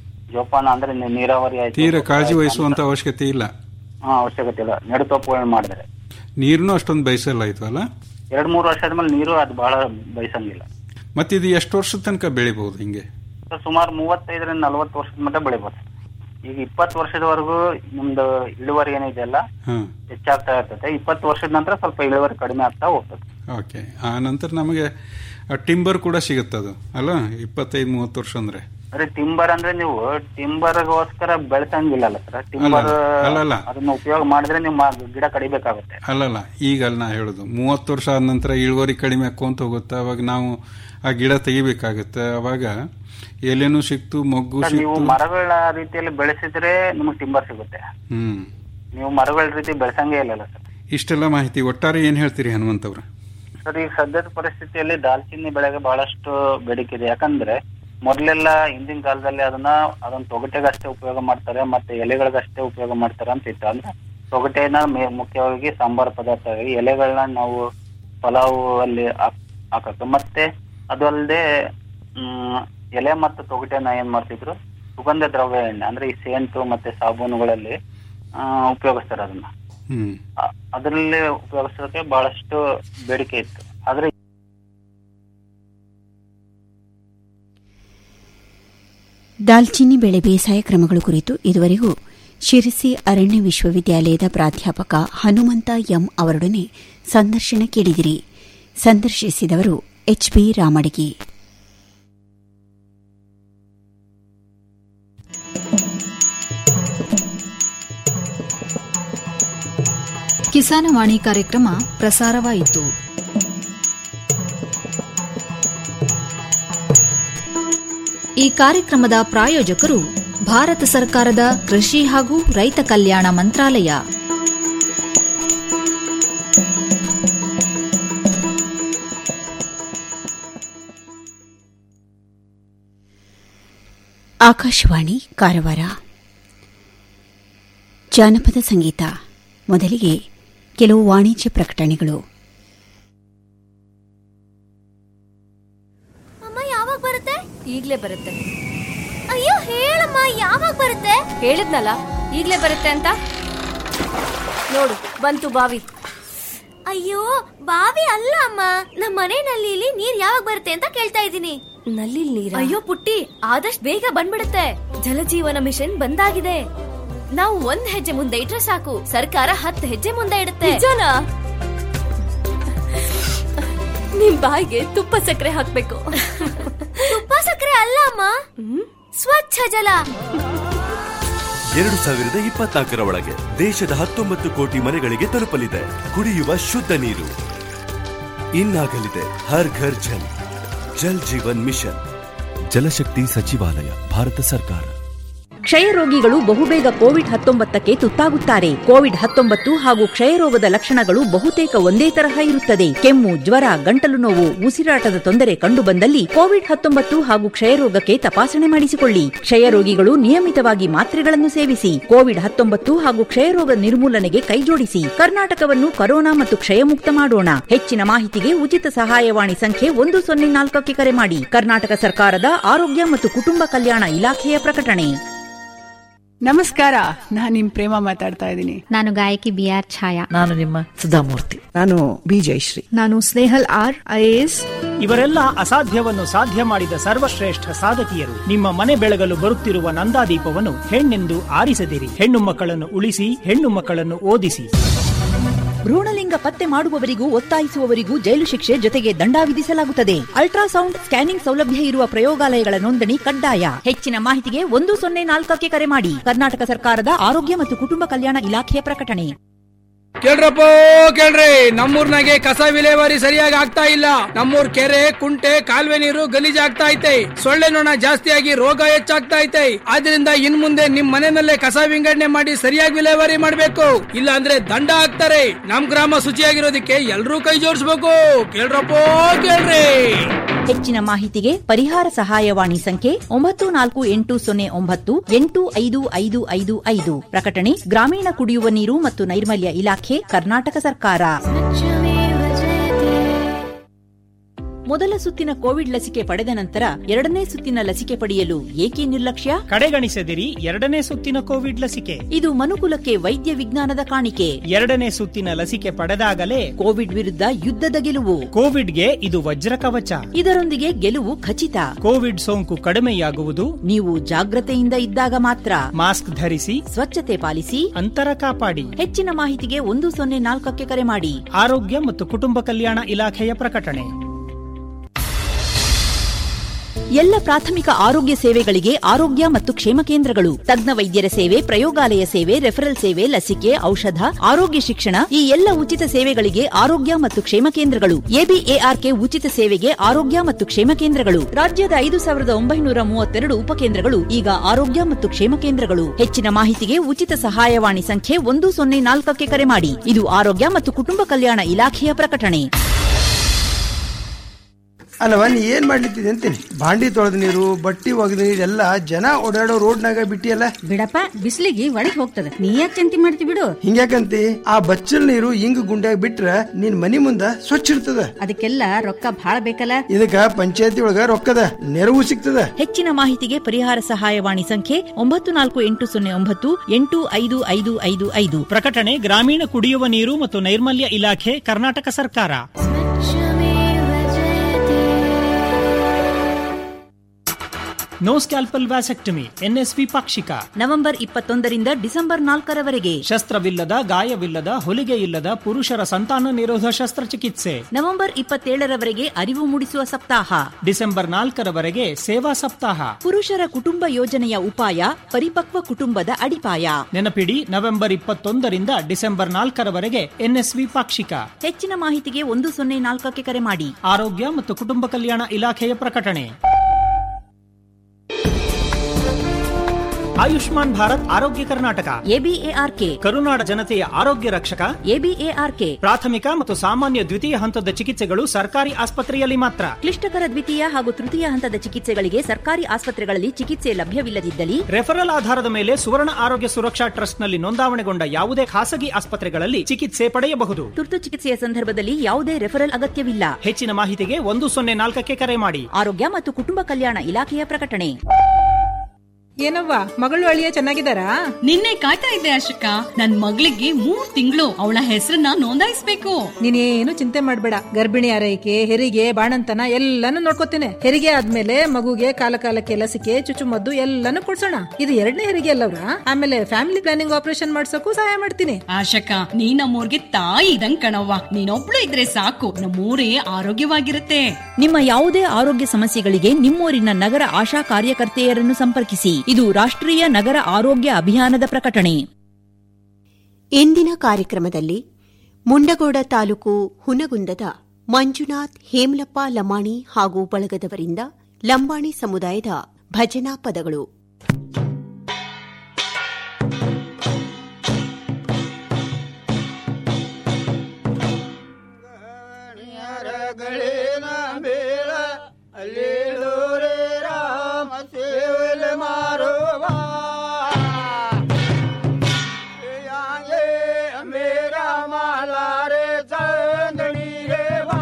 ಜೋಪಾನ ಅಂದ್ರೆ ನೀವು ನೀರಾವರಿ ಆಯ್ತು ತೀರಾ ಕಾಳಜಿ ವಹಿಸುವಂತ ಅವಶ್ಯಕತೆ ಇಲ್ಲ ಹಾ ಅವಶ್ಯಕತೆ ಇಲ್ಲ ನೆಡುತೋಪುಗಳನ್ನ ಮಾಡಿದ್ರೆ ನೀರನ್ನು ಅಷ್ಟೊಂದು ಬಯಸಲ್ಲ ಅಲ್ಲ ಎರಡ್ ಮೂರು ವರ್ಷ ಆದ್ಮೇಲೆ ನೀರು ಅದು ಬಹಳ ಬಯಸಂಗಿಲ್ಲ ಮತ್ತಿದು ಎಷ್ಟು ವರ್ಷದ ತನಕ ಬೆಳಿಬಹುದು ಹಿಂಗೆ ಸೊ ಸುಮಾರು ಮೂವತ್ತೈದರಿಂದ ನಲವತ್ತು ವರ್ಷದ ಮಟ್ಟ ಬೆಳಿಬೋದು ಈಗ ಇಪ್ಪತ್ತು ವರ್ಷದವರೆಗೂ ನಿಮ್ದು ಇಳುವರಿ ಏನಿದೆಯಲ್ಲ ಹಾ ಹೆಚ್ಚಾಗ್ತಾ ಇರ್ತದೆ ಇಪ್ಪತ್ತು ವರ್ಷದ ನಂತರ ಸ್ವಲ್ಪ ಇಳುವರಿ ಕಡಿಮೆ ಆಗ್ತಾ ಹೋಗ್ತದೆ ಓಕೆ ಆ ನಂತರ ನಮಗೆ ಟಿಂಬರ್ ಕೂಡ ಸಿಗುತ್ತೆ ಅದು ಅಲ್ಲ ಇಪ್ಪತ್ತೈದು ಮೂವತ್ತು ವರ್ಷ ಅಂದ್ರೆ ಅಂದ್ರೆ ಟಿಂಬರ್ ಅಂದ್ರೆ ನೀವು ಟಿಂಬರ್ಗೋಸ್ಕರ ಬೆಳೆಸಂಗಿಲ್ಲಲ್ಲ ಸರ್ ಟಿಂಬರ್ ಅಲ್ಲ, ಅಲ್ಲ. ಅದನ್ನ ಉಪಯೋಗ ಮಾಡಿದ್ರೆ ನೀವು ಮ- ಗಿಡ ಕಡಿಬೇಕಾಗುತ್ತೆ ಅಲ್ಲಲ್ಲ ಈಗ ಅಲ್ಲಿ ನಾ ಹೇಳುದು ಮೂವತ್ತು ವರ್ಷ ಆದ ನಂತರ ಇಳುವರಿ ಕಡಿಮೆ ಆಕ್ಕೊಂತ ಹೋಗುತ್ತೆ ಅವಾಗ ನಾವು ಆ ಗಿಡ ತೆಗಿಬೇಕಾಗತ್ತೆ ಅವಾಗ ಎಲೆನೂ ಸಿಕ್ತು ಮೊಗ್ಗು ಸರ್, ನೀವು ಸಿಕ್ತು ಮರಗಳ ರೀತಿಯಲ್ಲಿ ಬೆಳೆಸಿದ್ರೆ ನಿಮಗೆ ಟಿಂಬರ್ ಸಿಗುತ್ತೆ ಹ್ಮ್ ನೀವು ಮರಗಳ ರೀತಿ ಬೆಳೆಸಂಗೇ ಇಲ್ಲಲ್ಲ ಸರ್ ಇಷ್ಟೆಲ್ಲ ಮಾಹಿತಿ ಒಟ್ಟಾರೆ ಏನ್ ಹೇಳ್ತೀರಿ ಹನುಮಂತವ್ರ ಸರ್ ಈಗ ಸದ್ಯದ ಪರಿಸ್ಥಿತಿಯಲ್ಲಿ ದಾಲ್ಚಿನ್ನಿ ಬೆಳೆಗೆ ಬಹಳಷ್ಟು ಬೇಡಿಕೆ ಇದೆ ಯಾಕಂದ್ರೆ ಮೊದಲೆಲ್ಲ ಹಿಂದಿನ ಕಾಲದಲ್ಲಿ ಅದನ್ನ ಅದನ್ನ ತೊಗಟೆಗಷ್ಟೇ ಉಪಯೋಗ ಮಾಡ್ತಾರೆ ಮತ್ತೆ ಎಲೆಗಳಿಗಷ್ಟೇ ಉಪಯೋಗ ಮಾಡ್ತಾರೆ ಅಂತ ಇತ್ತು ಅಂದ್ರೆ ತೊಗಟೆನ ಮೇ- ಮುಖ್ಯವಾಗಿ ಸಾಂಬಾರ್ ಪದಾರ್ಥ ಎಲೆಗಳನ್ನ ನಾವು ಪಲಾವ್ ಅಲ್ಲಿ ಹಾಕ್- ಹಾಕಕ್ಕೆ ಮತ್ತೆ ಅದು ಅಲ್ಲದೆ ಹ್ಮ್ ಎಲೆ ಮತ್ತು ತೊಗಟೆನ ಏನ್ ಮಾಡ್ತಿದ್ರು ಸುಗಂಧ ದ್ರವ್ಯ ಎಣ್ಣೆ ಅಂದ್ರೆ ಈ ಸೇಂಟು ಮತ್ತೆ ಸಾಬೂನುಗಳಲ್ಲಿ ಆ, ಉಪಯೋಗಿಸ್ತಾರೆ ಅದನ್ನ ಹ್ಮ್ ಅ- ಅದರಲ್ಲಿ ಉಪಯೋಗಿಸೋಕೆ ಬಹಳಷ್ಟು ಬೇಡಿಕೆ ಇತ್ತು ಆದ್ರೆ ದಾಲ್ಚಿನ್ನಿ ಬೆಳೆ ಬೇಸಾಯ ಕ್ರಮಗಳು ಕುರಿತು ಇದುವರೆಗೂ ಶಿರಸಿ ಅರಣ್ಯ ವಿಶ್ವವಿದ್ಯಾಲಯದ ಪ್ರಾಧ್ಯಾಪಕ ಹನುಮಂತ ಎಂ ಅವರೊಡನೆ ಸಂದರ್ಶನ ಕೇಳಿದಿರಿ ಸಂದರ್ಶಿಸಿದವರು ಎಚ್ಬಿ ರಾಮಡಿಗಿ ಕಿಸಾನವಾಣಿ ಕಾರ್ಯಕ್ರಮ ಪ್ರಸಾರವಾಯಿತು ಈ ಕಾರ್ಯಕ್ರಮದ ಪ್ರಾಯೋಜಕರು ಭಾರತ ಸರ್ಕಾರದ ಕೃಷಿ ಹಾಗೂ ರೈತ ಕಲ್ಯಾಣ ಮಂತ್ರಾಲಯ ಆಕಾಶವಾಣಿ ಕಾರವಾರ ಜಾನಪದ ಸಂಗೀತ ಮೊದಲಿಗೆ ಕೆಲವು ವಾಣಿಜ್ಯ ಪ್ರಕಟಣೆಗಳು ಅಮ್ಮ ಯಾವಾಗ ಬರುತ್ತೆ ಈಗ್ಲೇ ಬರುತ್ತೆ ಅಯ್ಯೋ ಹೇಳಮ್ಮ ಯಾವಾಗ ಬರುತ್ತೆ ಹೇಳಿದ್ನಲ್ಲ ಈಗ್ಲೇ ಬರುತ್ತೆ ಅಂತ ನೋಡು ಬಂತು ಬಾವಿ ಅಯ್ಯೋ ಬಾವಿ ಅಲ್ಲ ಅಮ್ಮ ನಮ್ಮ ಮನೆ ನಲ್ಲಿಲಿ ನೀರ್ ಯಾವಾಗ ಬರುತ್ತೆ ಅಂತ ಕೇಳ್ತಾ ಇದ್ದೀನಿ ನಲ್ಲಿ ನೀರ ಅಯ್ಯೋ ಪುಟ್ಟಿ ಆದಷ್ಟು ಬೇಗ ಬಂದ್ಬಿಡುತ್ತೆ ಜಲಜೀವನ ಮಿಷನ್ ಬಂದಾಗಿದೆ ನಾವು ಒಂದ್ ಹೆಜ್ಜೆ ಮುಂದೆ ಇಟ್ರೆ ಸಾಕು ಸರ್ಕಾರ ಹತ್ತು ಹೆಜ್ಜೆ ಮುಂದೆ ಇಡುತ್ತೆ ನಿಜನಾ ನಿಮ್ ಬಾಯಿಗೆ ತುಪ್ಪ ಸಕ್ಕರೆ ಹಾಕ್ಬೇಕು ತುಪ್ಪ ಸಕ್ಕರೆ ಅಲ್ಲ ಅಮ್ಮ ಸ್ವಚ್ಛ ಜಲ ಎರಡು ಸಾವಿರದ ಇಪ್ಪತ್ನಾಲ್ಕರ ಒಳಗೆ ದೇಶದ ಹತ್ತೊಂಬತ್ತು ಕೋಟಿ ಮನೆಗಳಿಗೆ ತಲುಪಲಿದೆ ಕುಡಿಯುವ ಶುದ್ಧ ನೀರು ಇನ್ನಾಗಲಿದೆ ಹರ್ ಘರ್ ಜಲ್ ಜಲ್ ಜೀವನ್ ಮಿಷನ್ ಜಲಶಕ್ತಿ ಸಚಿವಾಲಯ ಭಾರತ ಸರ್ಕಾರ ಕ್ಷಯ ರೋಗಿಗಳು ಬಹುಬೇಗ ಕೋವಿಡ್ ಹತ್ತೊಂಬತ್ತಕ್ಕೆ ತುತ್ತಾಗುತ್ತಾರೆ ಕೋವಿಡ್ ಹತ್ತೊಂಬತ್ತು ಹಾಗೂ ಕ್ಷಯರೋಗದ ಲಕ್ಷಣಗಳು ಬಹುತೇಕ ಒಂದೇ ತರಹ ಇರುತ್ತದೆ ಕೆಮ್ಮು ಜ್ವರ ಗಂಟಲು ನೋವು ಉಸಿರಾಟದ ತೊಂದರೆ ಕಂಡುಬಂದಲ್ಲಿ ಕೋವಿಡ್ ಹತ್ತೊಂಬತ್ತು ಹಾಗೂ ಕ್ಷಯರೋಗಕ್ಕೆ ತಪಾಸಣೆ ಮಾಡಿಸಿಕೊಳ್ಳಿ ಕ್ಷಯ ರೋಗಿಗಳು ನಿಯಮಿತವಾಗಿ ಮಾತ್ರೆಗಳನ್ನು ಸೇವಿಸಿ ಕೋವಿಡ್ ಹತ್ತೊಂಬತ್ತು ಹಾಗೂ ಕ್ಷಯರೋಗ ನಿರ್ಮೂಲನೆಗೆ ಕೈಜೋಡಿಸಿ ಕರ್ನಾಟಕವನ್ನು ಕರೋನಾ ಮತ್ತು ಕ್ಷಯಮುಕ್ತ ಮಾಡೋಣ ಹೆಚ್ಚಿನ ಮಾಹಿತಿಗೆ ಉಚಿತ ಸಹಾಯವಾಣಿ ಸಂಖ್ಯೆ ಒಂದು ಸೊನ್ನೆ ನಾಲ್ಕಕ್ಕೆ ಕರೆ ಮಾಡಿ ಕರ್ನಾಟಕ ಸರ್ಕಾರದ ಆರೋಗ್ಯ ಮತ್ತು ಕುಟುಂಬ ಕಲ್ಯಾಣ ಇಲಾಖೆಯ ಪ್ರಕಟಣೆ ನಮಸ್ಕಾರ ನಾನು ನಿಮ್ ಪ್ರೇಮ ಮಾತಾಡ್ತಾ ಇದ್ದೀನಿ ನಾನು ಗಾಯಕಿ ಬಿ ಆರ್ ಛಾಯಾ ನಾನು ನಿಮ್ಮ ಸುಧಾಮೂರ್ತಿ ನಾನು ಬಿ ಜಯಶ್ರೀ ನಾನು ಸ್ನೇಹಲ್ ಆರ್ ಐಎಎಸ್ ಇವರೆಲ್ಲ ಅಸಾಧ್ಯವನ್ನು ಸಾಧ್ಯ ಮಾಡಿದ ಸರ್ವಶ್ರೇಷ್ಠ ಸಾಧಕಿಯರು ನಿಮ್ಮ ಮನೆ ಬೆಳಗಲು ಬರುತ್ತಿರುವ ನಂದಾದೀಪವನ್ನು ಹೆಣ್ಣೆಂದು ಆರಿಸದಿರಿ ಹೆಣ್ಣು ಮಕ್ಕಳನ್ನು ಉಳಿಸಿ ಹೆಣ್ಣು ಮಕ್ಕಳನ್ನು ಓದಿಸಿ ಭ್ರೂಣಲಿಂಗ ಪತ್ತೆ ಮಾಡುವವರಿಗೂ ಒತ್ತಾಯಿಸುವವರಿಗೂ ಜೈಲು ಶಿಕ್ಷೆ ಜೊತೆಗೆ ದಂಡ ವಿಧಿಸಲಾಗುತ್ತದೆ ಅಲ್ಟ್ರಾಸೌಂಡ್ ಸ್ಕ್ಯಾನಿಂಗ್ ಸೌಲಭ್ಯ ಇರುವ ಪ್ರಯೋಗಾಲಯಗಳ ನೋಂದಣಿ ಕಡ್ಡಾಯ ಹೆಚ್ಚಿನ ಮಾಹಿತಿಗೆ ಒಂದು ಸೊನ್ನೆ ನಾಲ್ಕಕ್ಕೆ ಕರೆ ಮಾಡಿ ಕರ್ನಾಟಕ ಸರ್ಕಾರದ ಆರೋಗ್ಯ ಮತ್ತು ಕುಟುಂಬ ಕಲ್ಯಾಣ ಇಲಾಖೆಯ ಪ್ರಕಟಣೆ ಕೇಳ್ರಪ್ಪ ಕೇಳ್ರಿ ನಮ್ಮೂರ್ನಾಗೆ ಕಸ ವಿಲೇವಾರಿ ಸರಿಯಾಗಿ ಆಗ್ತಾ ಇಲ್ಲ ನಮ್ಮೂರ್ ಕೆರೆ ಕುಂಟೆ ಕಾಲುವೆ ನೀರು ಗಲೀಜ್ ಆಗ್ತಾ ಐತೆ ಸೊಳ್ಳೆ ನೊಣ ಜಾಸ್ತಿಯಾಗಿ ರೋಗ ಹೆಚ್ಚಾಗ್ತಾ ಐತೆ ಆದ್ರಿಂದ ಇನ್ ಮುಂದೆ ನಿಮ್ ಮನೆಯಲ್ಲೇ ಕಸ ವಿಂಗಡಣೆ ಮಾಡಿ ಸರಿಯಾಗಿ ವಿಲೇವಾರಿ ಮಾಡ್ಬೇಕು ಇಲ್ಲ ಅಂದ್ರೆ ದಂಡ ಹಾಕ್ತಾರೆ ನಮ್ ಗ್ರಾಮ ಶುಚಿಯಾಗಿರೋದಕ್ಕೆ ಎಲ್ರೂ ಕೈ ಜೋಡಿಸ್ಬೇಕು ಕೇಳ್ರಪ್ಪ ಕೇಳ್ರಿ ಹೆಚ್ಚಿನ ಮಾಹಿತಿಗೆ ಪರಿಹಾರ ಸಹಾಯವಾಣಿ ಸಂಖ್ಯೆ ಒಂಬತ್ತು ನಾಲ್ಕು ಎಂಟು ಸೊನ್ನೆ ಒಂಬತ್ತು ಎಂಟು ಐದು ಐದು ಐದು ಐದು ಪ್ರಕಟಣೆ ಗ್ರಾಮೀಣ ಕುಡಿಯುವ ನೀರು ಮತ್ತು ನೈರ್ಮಲ್ಯ ಇಲಾಖೆ ಕರ್ನಾಟಕ ಸರ್ಕಾರ ಮೊದಲ ಸುತ್ತಿನ ಕೋವಿಡ್ ಲಸಿಕೆ ಪಡೆದ ನಂತರ ಎರಡನೇ ಸುತ್ತಿನ ಲಸಿಕೆ ಪಡೆಯಲು ಏಕೆ ನಿರ್ಲಕ್ಷ್ಯ ಕಡೆಗಣಿಸದಿರಿ ಎರಡನೇ ಸುತ್ತಿನ ಕೋವಿಡ್ ಲಸಿಕೆ ಇದು ಮನುಕುಲಕ್ಕೆ ವೈದ್ಯ ವಿಜ್ಞಾನದ ಕಾಣಿಕೆ ಎರಡನೇ ಸುತ್ತಿನ ಲಸಿಕೆ ಪಡೆದಾಗಲೇ ಕೋವಿಡ್ ವಿರುದ್ಧ ಯುದ್ಧದ ಗೆಲುವು ಕೋವಿಡ್ಗೆ ಇದು ವಜ್ರ ಕವಚ ಇದರೊಂದಿಗೆ ಗೆಲುವು ಖಚಿತ ಕೋವಿಡ್ ಸೋಂಕು ಕಡಿಮೆಯಾಗುವುದು ನೀವು ಜಾಗ್ರತೆಯಿಂದ ಇದ್ದಾಗ ಮಾತ್ರ ಮಾಸ್ಕ್ ಧರಿಸಿ ಸ್ವಚ್ಛತೆ ಪಾಲಿಸಿ ಅಂತರ ಕಾಪಾಡಿ ಹೆಚ್ಚಿನ ಮಾಹಿತಿಗೆ ಒಂದು ಸೊನ್ನೆ ನಾಲ್ಕಕ್ಕೆ ಕರೆ ಮಾಡಿ ಆರೋಗ್ಯ ಮತ್ತು ಕುಟುಂಬ ಕಲ್ಯಾಣ ಇಲಾಖೆಯ ಪ್ರಕಟಣೆ ಎಲ್ಲ ಪ್ರಾಥಮಿಕ ಆರೋಗ್ಯ ಸೇವೆಗಳಿಗೆ ಆರೋಗ್ಯ ಮತ್ತು ಕ್ಷೇಮ ಕೇಂದ್ರಗಳು ತಜ್ಞ ವೈದ್ಯರ ಸೇವೆ ಪ್ರಯೋಗಾಲಯ ಸೇವೆ ರೆಫರಲ್ ಸೇವೆ ಲಸಿಕೆ ಔಷಧ ಆರೋಗ್ಯ ಶಿಕ್ಷಣ ಈ ಎಲ್ಲ ಉಚಿತ ಸೇವೆಗಳಿಗೆ ಆರೋಗ್ಯ ಮತ್ತು ಕ್ಷೇಮ ಕೇಂದ್ರಗಳು ಎಬಿಎಆರ್ಕೆ ಉಚಿತ ಸೇವೆಗೆ ಆರೋಗ್ಯ ಮತ್ತು ಕ್ಷೇಮ ಕೇಂದ್ರಗಳು ರಾಜ್ಯದ ಐದು ಸಾವಿರದ ಒಂಬೈನೂರ ಮೂವತ್ತೆರಡು ಉಪಕೇಂದ್ರಗಳು ಈಗ ಆರೋಗ್ಯ ಮತ್ತು ಕ್ಷೇಮ ಕೇಂದ್ರಗಳು ಹೆಚ್ಚಿನ ಮಾಹಿತಿಗೆ ಉಚಿತ ಸಹಾಯವಾಣಿ ಸಂಖ್ಯೆ ಒಂದು ಸೊನ್ನೆ ನಾಲ್ಕಕ್ಕೆ ಕರೆ ಮಾಡಿ ಇದು ಆರೋಗ್ಯ ಮತ್ತು ಕುಟುಂಬ ಕಲ್ಯಾಣ ಇಲಾಖೆಯ ಪ್ರಕಟಣೆ ಅಲ್ಲವ ನೀ ಏನ್ ಮಾಡ್ಲಿತ್ತಿದೆ ಅಂತೀನಿ ಬಾಂಡಿ ತೊಳೆದ ನೀರು ಬಟ್ಟಿ ಒಗೆದ ನೀರು ಎಲ್ಲ ಜನ ಓಡಾಡೋ ರೋಡ್ನಾಗ ಬಿಟ್ಟಿಯಲ್ಲ ಬಿಡಪ್ಪ ಬಿಸಿಲಿಗೆ ಒಳಗ್ ಹೋಗ್ತದ ನೀ ಯಾಕೆ ಚಿಂತೆ ಮಾಡ್ತಿ ಬಿಡು ಹಿಂಗ್ಯಾಕಂತಿ ಆ ಬಚ್ಚಲ್ ನೀರು ಹಿಂಗ್ ಗುಂಡ್ಯಾಗ ಬಿಟ್ರ ನಿನ್ ಮನಿ ಮುಂದ ಸ್ವಚ್ಛ ಇರ್ತದ ಅದಕ್ಕೆಲ್ಲ ರೊಕ್ಕ ಭಾಳ ಬೇಕಲ್ಲ ಇದಕ್ಕ ಪಂಚಾಯತಿ ಒಳಗ ರೊಕ್ಕದ ನೆರವು ಸಿಗ್ತದ ಹೆಚ್ಚಿನ ಮಾಹಿತಿಗೆ ಪರಿಹಾರ ಸಹಾಯವಾಣಿ ಸಂಖ್ಯೆ ಒಂಬತ್ತು ನಾಲ್ಕು ಎಂಟು ಸೊನ್ನೆ ಒಂಬತ್ತು ಎಂಟು ಐದು ಐದು ಐದು ಐದು ಪ್ರಕಟಣೆ ಗ್ರಾಮೀಣ ಕುಡಿಯುವ ನೀರು ಮತ್ತು ನೈರ್ಮಲ್ಯ ಇಲಾಖೆ ಕರ್ನಾಟಕ ಸರ್ಕಾರ ನೋ ಸ್ಕ್ಯಾಲ್ಪಲ್ ವ್ಯಾಸೆಕ್ಟಮಿ ಎನ್ಎಸ್ವಿ ಪಾಕ್ಷಿಕ ನವೆಂಬರ್ ಇಪ್ಪತ್ತೊಂದರಿಂದ ಡಿಸೆಂಬರ್ ನಾಲ್ಕರವರೆಗೆ ಶಸ್ತ್ರವಿಲ್ಲದ ಗಾಯವಿಲ್ಲದ ಹೊಲಿಗೆ ಇಲ್ಲದ ಪುರುಷರ ಸಂತಾನ ನಿರೋಧ ಶಸ್ತ್ರಚಿಕಿತ್ಸೆ ನವೆಂಬರ್ ಇಪ್ಪತ್ತೇಳರವರೆಗೆ ಅರಿವು ಮೂಡಿಸುವ ಸಪ್ತಾಹ ಡಿಸೆಂಬರ್ ನಾಲ್ಕರವರೆಗೆ ಸೇವಾ ಸಪ್ತಾಹ ಪುರುಷರ ಕುಟುಂಬ ಯೋಜನೆಯ ಉಪಾಯ ಪರಿಪಕ್ವ ಕುಟುಂಬದ ಅಡಿಪಾಯ ನೆನಪಿಡಿ ನವೆಂಬರ್ ಇಪ್ಪತ್ತೊಂದರಿಂದ ಡಿಸೆಂಬರ್ ನಾಲ್ಕರವರೆಗೆ ಎನ್ಎಸ್ವಿ ಪಾಕ್ಷಿಕ ಹೆಚ್ಚಿನ ಮಾಹಿತಿಗೆ ಒಂದು ಸೊನ್ನೆ ನಾಲ್ಕಕ್ಕೆ ಕರೆ ಮಾಡಿ ಆರೋಗ್ಯ ಮತ್ತು ಕುಟುಂಬ ಕಲ್ಯಾಣ ಇಲಾಖೆಯ ಪ್ರಕಟಣೆ ಆಯುಷ್ಮಾನ್ ಭಾರತ್ ಆರೋಗ್ಯ ಕರ್ನಾಟಕ ಎಬಿಎಆರ್ಕೆ ಕರುನಾಡ ಜನತೆಯ ಆರೋಗ್ಯ ರಕ್ಷಕ ಎಬಿಎಆರ್ಕೆ ಪ್ರಾಥಮಿಕ ಮತ್ತು ಸಾಮಾನ್ಯ ದ್ವಿತೀಯ ಹಂತದ ಚಿಕಿತ್ಸೆಗಳು ಸರ್ಕಾರಿ ಆಸ್ಪತ್ರೆಯಲ್ಲಿ ಮಾತ್ರ ಕ್ಲಿಷ್ಟಕರ ದ್ವಿತೀಯ ಹಾಗೂ ತೃತೀಯ ಹಂತದ ಚಿಕಿತ್ಸೆಗಳಿಗೆ ಸರ್ಕಾರಿ ಆಸ್ಪತ್ರೆಗಳಲ್ಲಿ ಚಿಕಿತ್ಸೆ ಲಭ್ಯವಿಲ್ಲದಿದ್ದಲ್ಲಿ ರೆಫರಲ್ ಆಧಾರದ ಮೇಲೆ ಸುವರ್ಣ ಆರೋಗ್ಯ ಸುರಕ್ಷಾ ಟ್ರಸ್ಟ್ನಲ್ಲಿ ನೋಂದಾವಣೆಗೊಂಡ ಯಾವುದೇ ಖಾಸಗಿ ಆಸ್ಪತ್ರೆಗಳಲ್ಲಿ ಚಿಕಿತ್ಸೆ ಪಡೆಯಬಹುದು ತುರ್ತು ಚಿಕಿತ್ಸೆಯ ಸಂದರ್ಭದಲ್ಲಿ ಯಾವುದೇ ರೆಫರಲ್ ಅಗತ್ಯವಿಲ್ಲ ಹೆಚ್ಚಿನ ಮಾಹಿತಿಗೆ ಒಂದು ಸೊನ್ನೆ ನಾಲ್ಕಕ್ಕೆ ಕರೆ ಮಾಡಿ ಆರೋಗ್ಯ ಮತ್ತು ಕುಟುಂಬ ಕಲ್ಯಾಣ ಇಲಾಖೆಯ ಪ್ರಕಟಣೆ ಏನವ್ವ ಮಗಳು ಅಳಿಯ ಚೆನ್ನಾಗಿದ್ದಾರಾ ನಿನ್ನೆ ಕಾಯ್ತಾ ಇದ್ದೆ ಅಶೋಕ ನನ್ ಮಗಳಿಗೆ ಮೂರ್ ತಿಂಗಳು ಅವಳ ಹೆಸರನ್ನ ನೋಂದಾಯಿಸ್ಬೇಕು ನೀನೇನು ಚಿಂತೆ ಮಾಡ್ಬೇಡ ಗರ್ಭಿಣಿ ಆರೈಕೆ ಹೆರಿಗೆ ಬಾಣಂತನ ಎಲ್ಲಾನು ನೋಡ್ಕೋತೇನೆ ಹೆರಿಗೆ ಆದ್ಮೇಲೆ ಮಗುಗೆ ಕಾಲ ಕಾಲಕ್ಕೆ ಲಸಿಕೆ ಚುಚ್ಚುಮದ್ದು ಎಲ್ಲಾನು ಕೊಡ್ಸೋಣ ಇದು ಎರಡನೇ ಹೆರಿಗೆ ಅಲ್ಲವ್ರ ಆಮೇಲೆ ಫ್ಯಾಮಿಲಿ ಪ್ಲಾನಿಂಗ್ ಆಪರೇಷನ್ ಮಾಡ್ಸೋಕು ಸಹಾಯ ಮಾಡ್ತೀನಿ ಆಶಕ ನೀ ನಮ್ಮೂರ್ಗೆ ತಾಯಿ ಇದಂಗ್ ಕಣವ್ವ ನೀನೊಬ್ಳು ಇದ್ರೆ ಸಾಕು ನಮ್ಮೂರೇ ಆರೋಗ್ಯವಾಗಿರುತ್ತೆ ನಿಮ್ಮ ಯಾವುದೇ ಆರೋಗ್ಯ ಸಮಸ್ಯೆಗಳಿಗೆ ನಿಮ್ಮೂರಿನ ನಗರ ಆಶಾ ಕಾರ್ಯಕರ್ತೆಯರನ್ನು ಸಂಪರ್ಕಿಸಿ ಇದು ರಾಷ್ಟ್ರೀಯ ನಗರ ಆರೋಗ್ಯ ಅಭಿಯಾನದ ಪ್ರಕಟಣೆ ಇಂದಿನ ಕಾರ್ಯಕ್ರಮದಲ್ಲಿ ಮುಂಡಗೋಡ ತಾಲೂಕು ಹುನಗುಂದದ ಮಂಜುನಾಥ್ ಹೇಮಲಪ್ಪ ಲಮಾಣಿ ಹಾಗೂ ಬಳಗದವರಿಂದ ಲಂಬಾಣಿ ಸಮುದಾಯದ ಭಜನಾ ಪದಗಳು ಬೇಳ ಅಲ್ಲೇಳೋ ರೇ ರಾಮ ಸೇವಲೆ ಮಾರುವಾ आगे मेरा माला रे चंदनी रे बा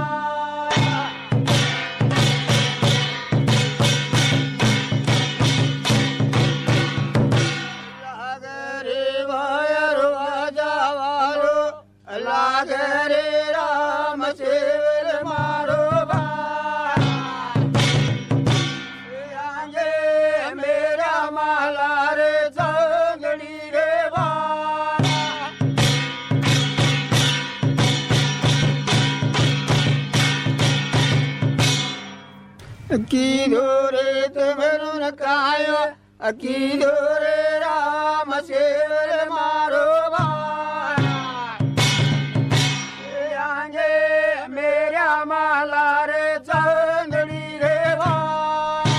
अकी दोरे तुम्हें कायो अकी दोरे राम सेवर मारो बाया ए आंगे मेरा माला रे चंदड़ी रे बाया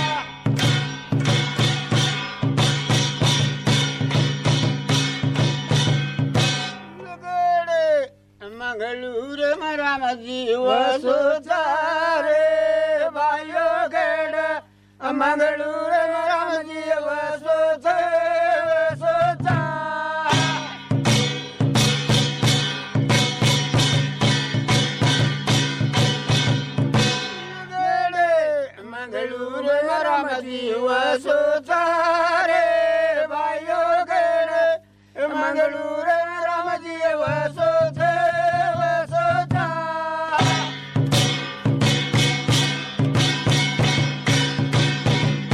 मंगलूर मरा जीव सुचारे वायो गड मंगलूर मरा जीव सुचे सुचा मंगलूर मरा जीव सुचारे वायो गड मंगलूर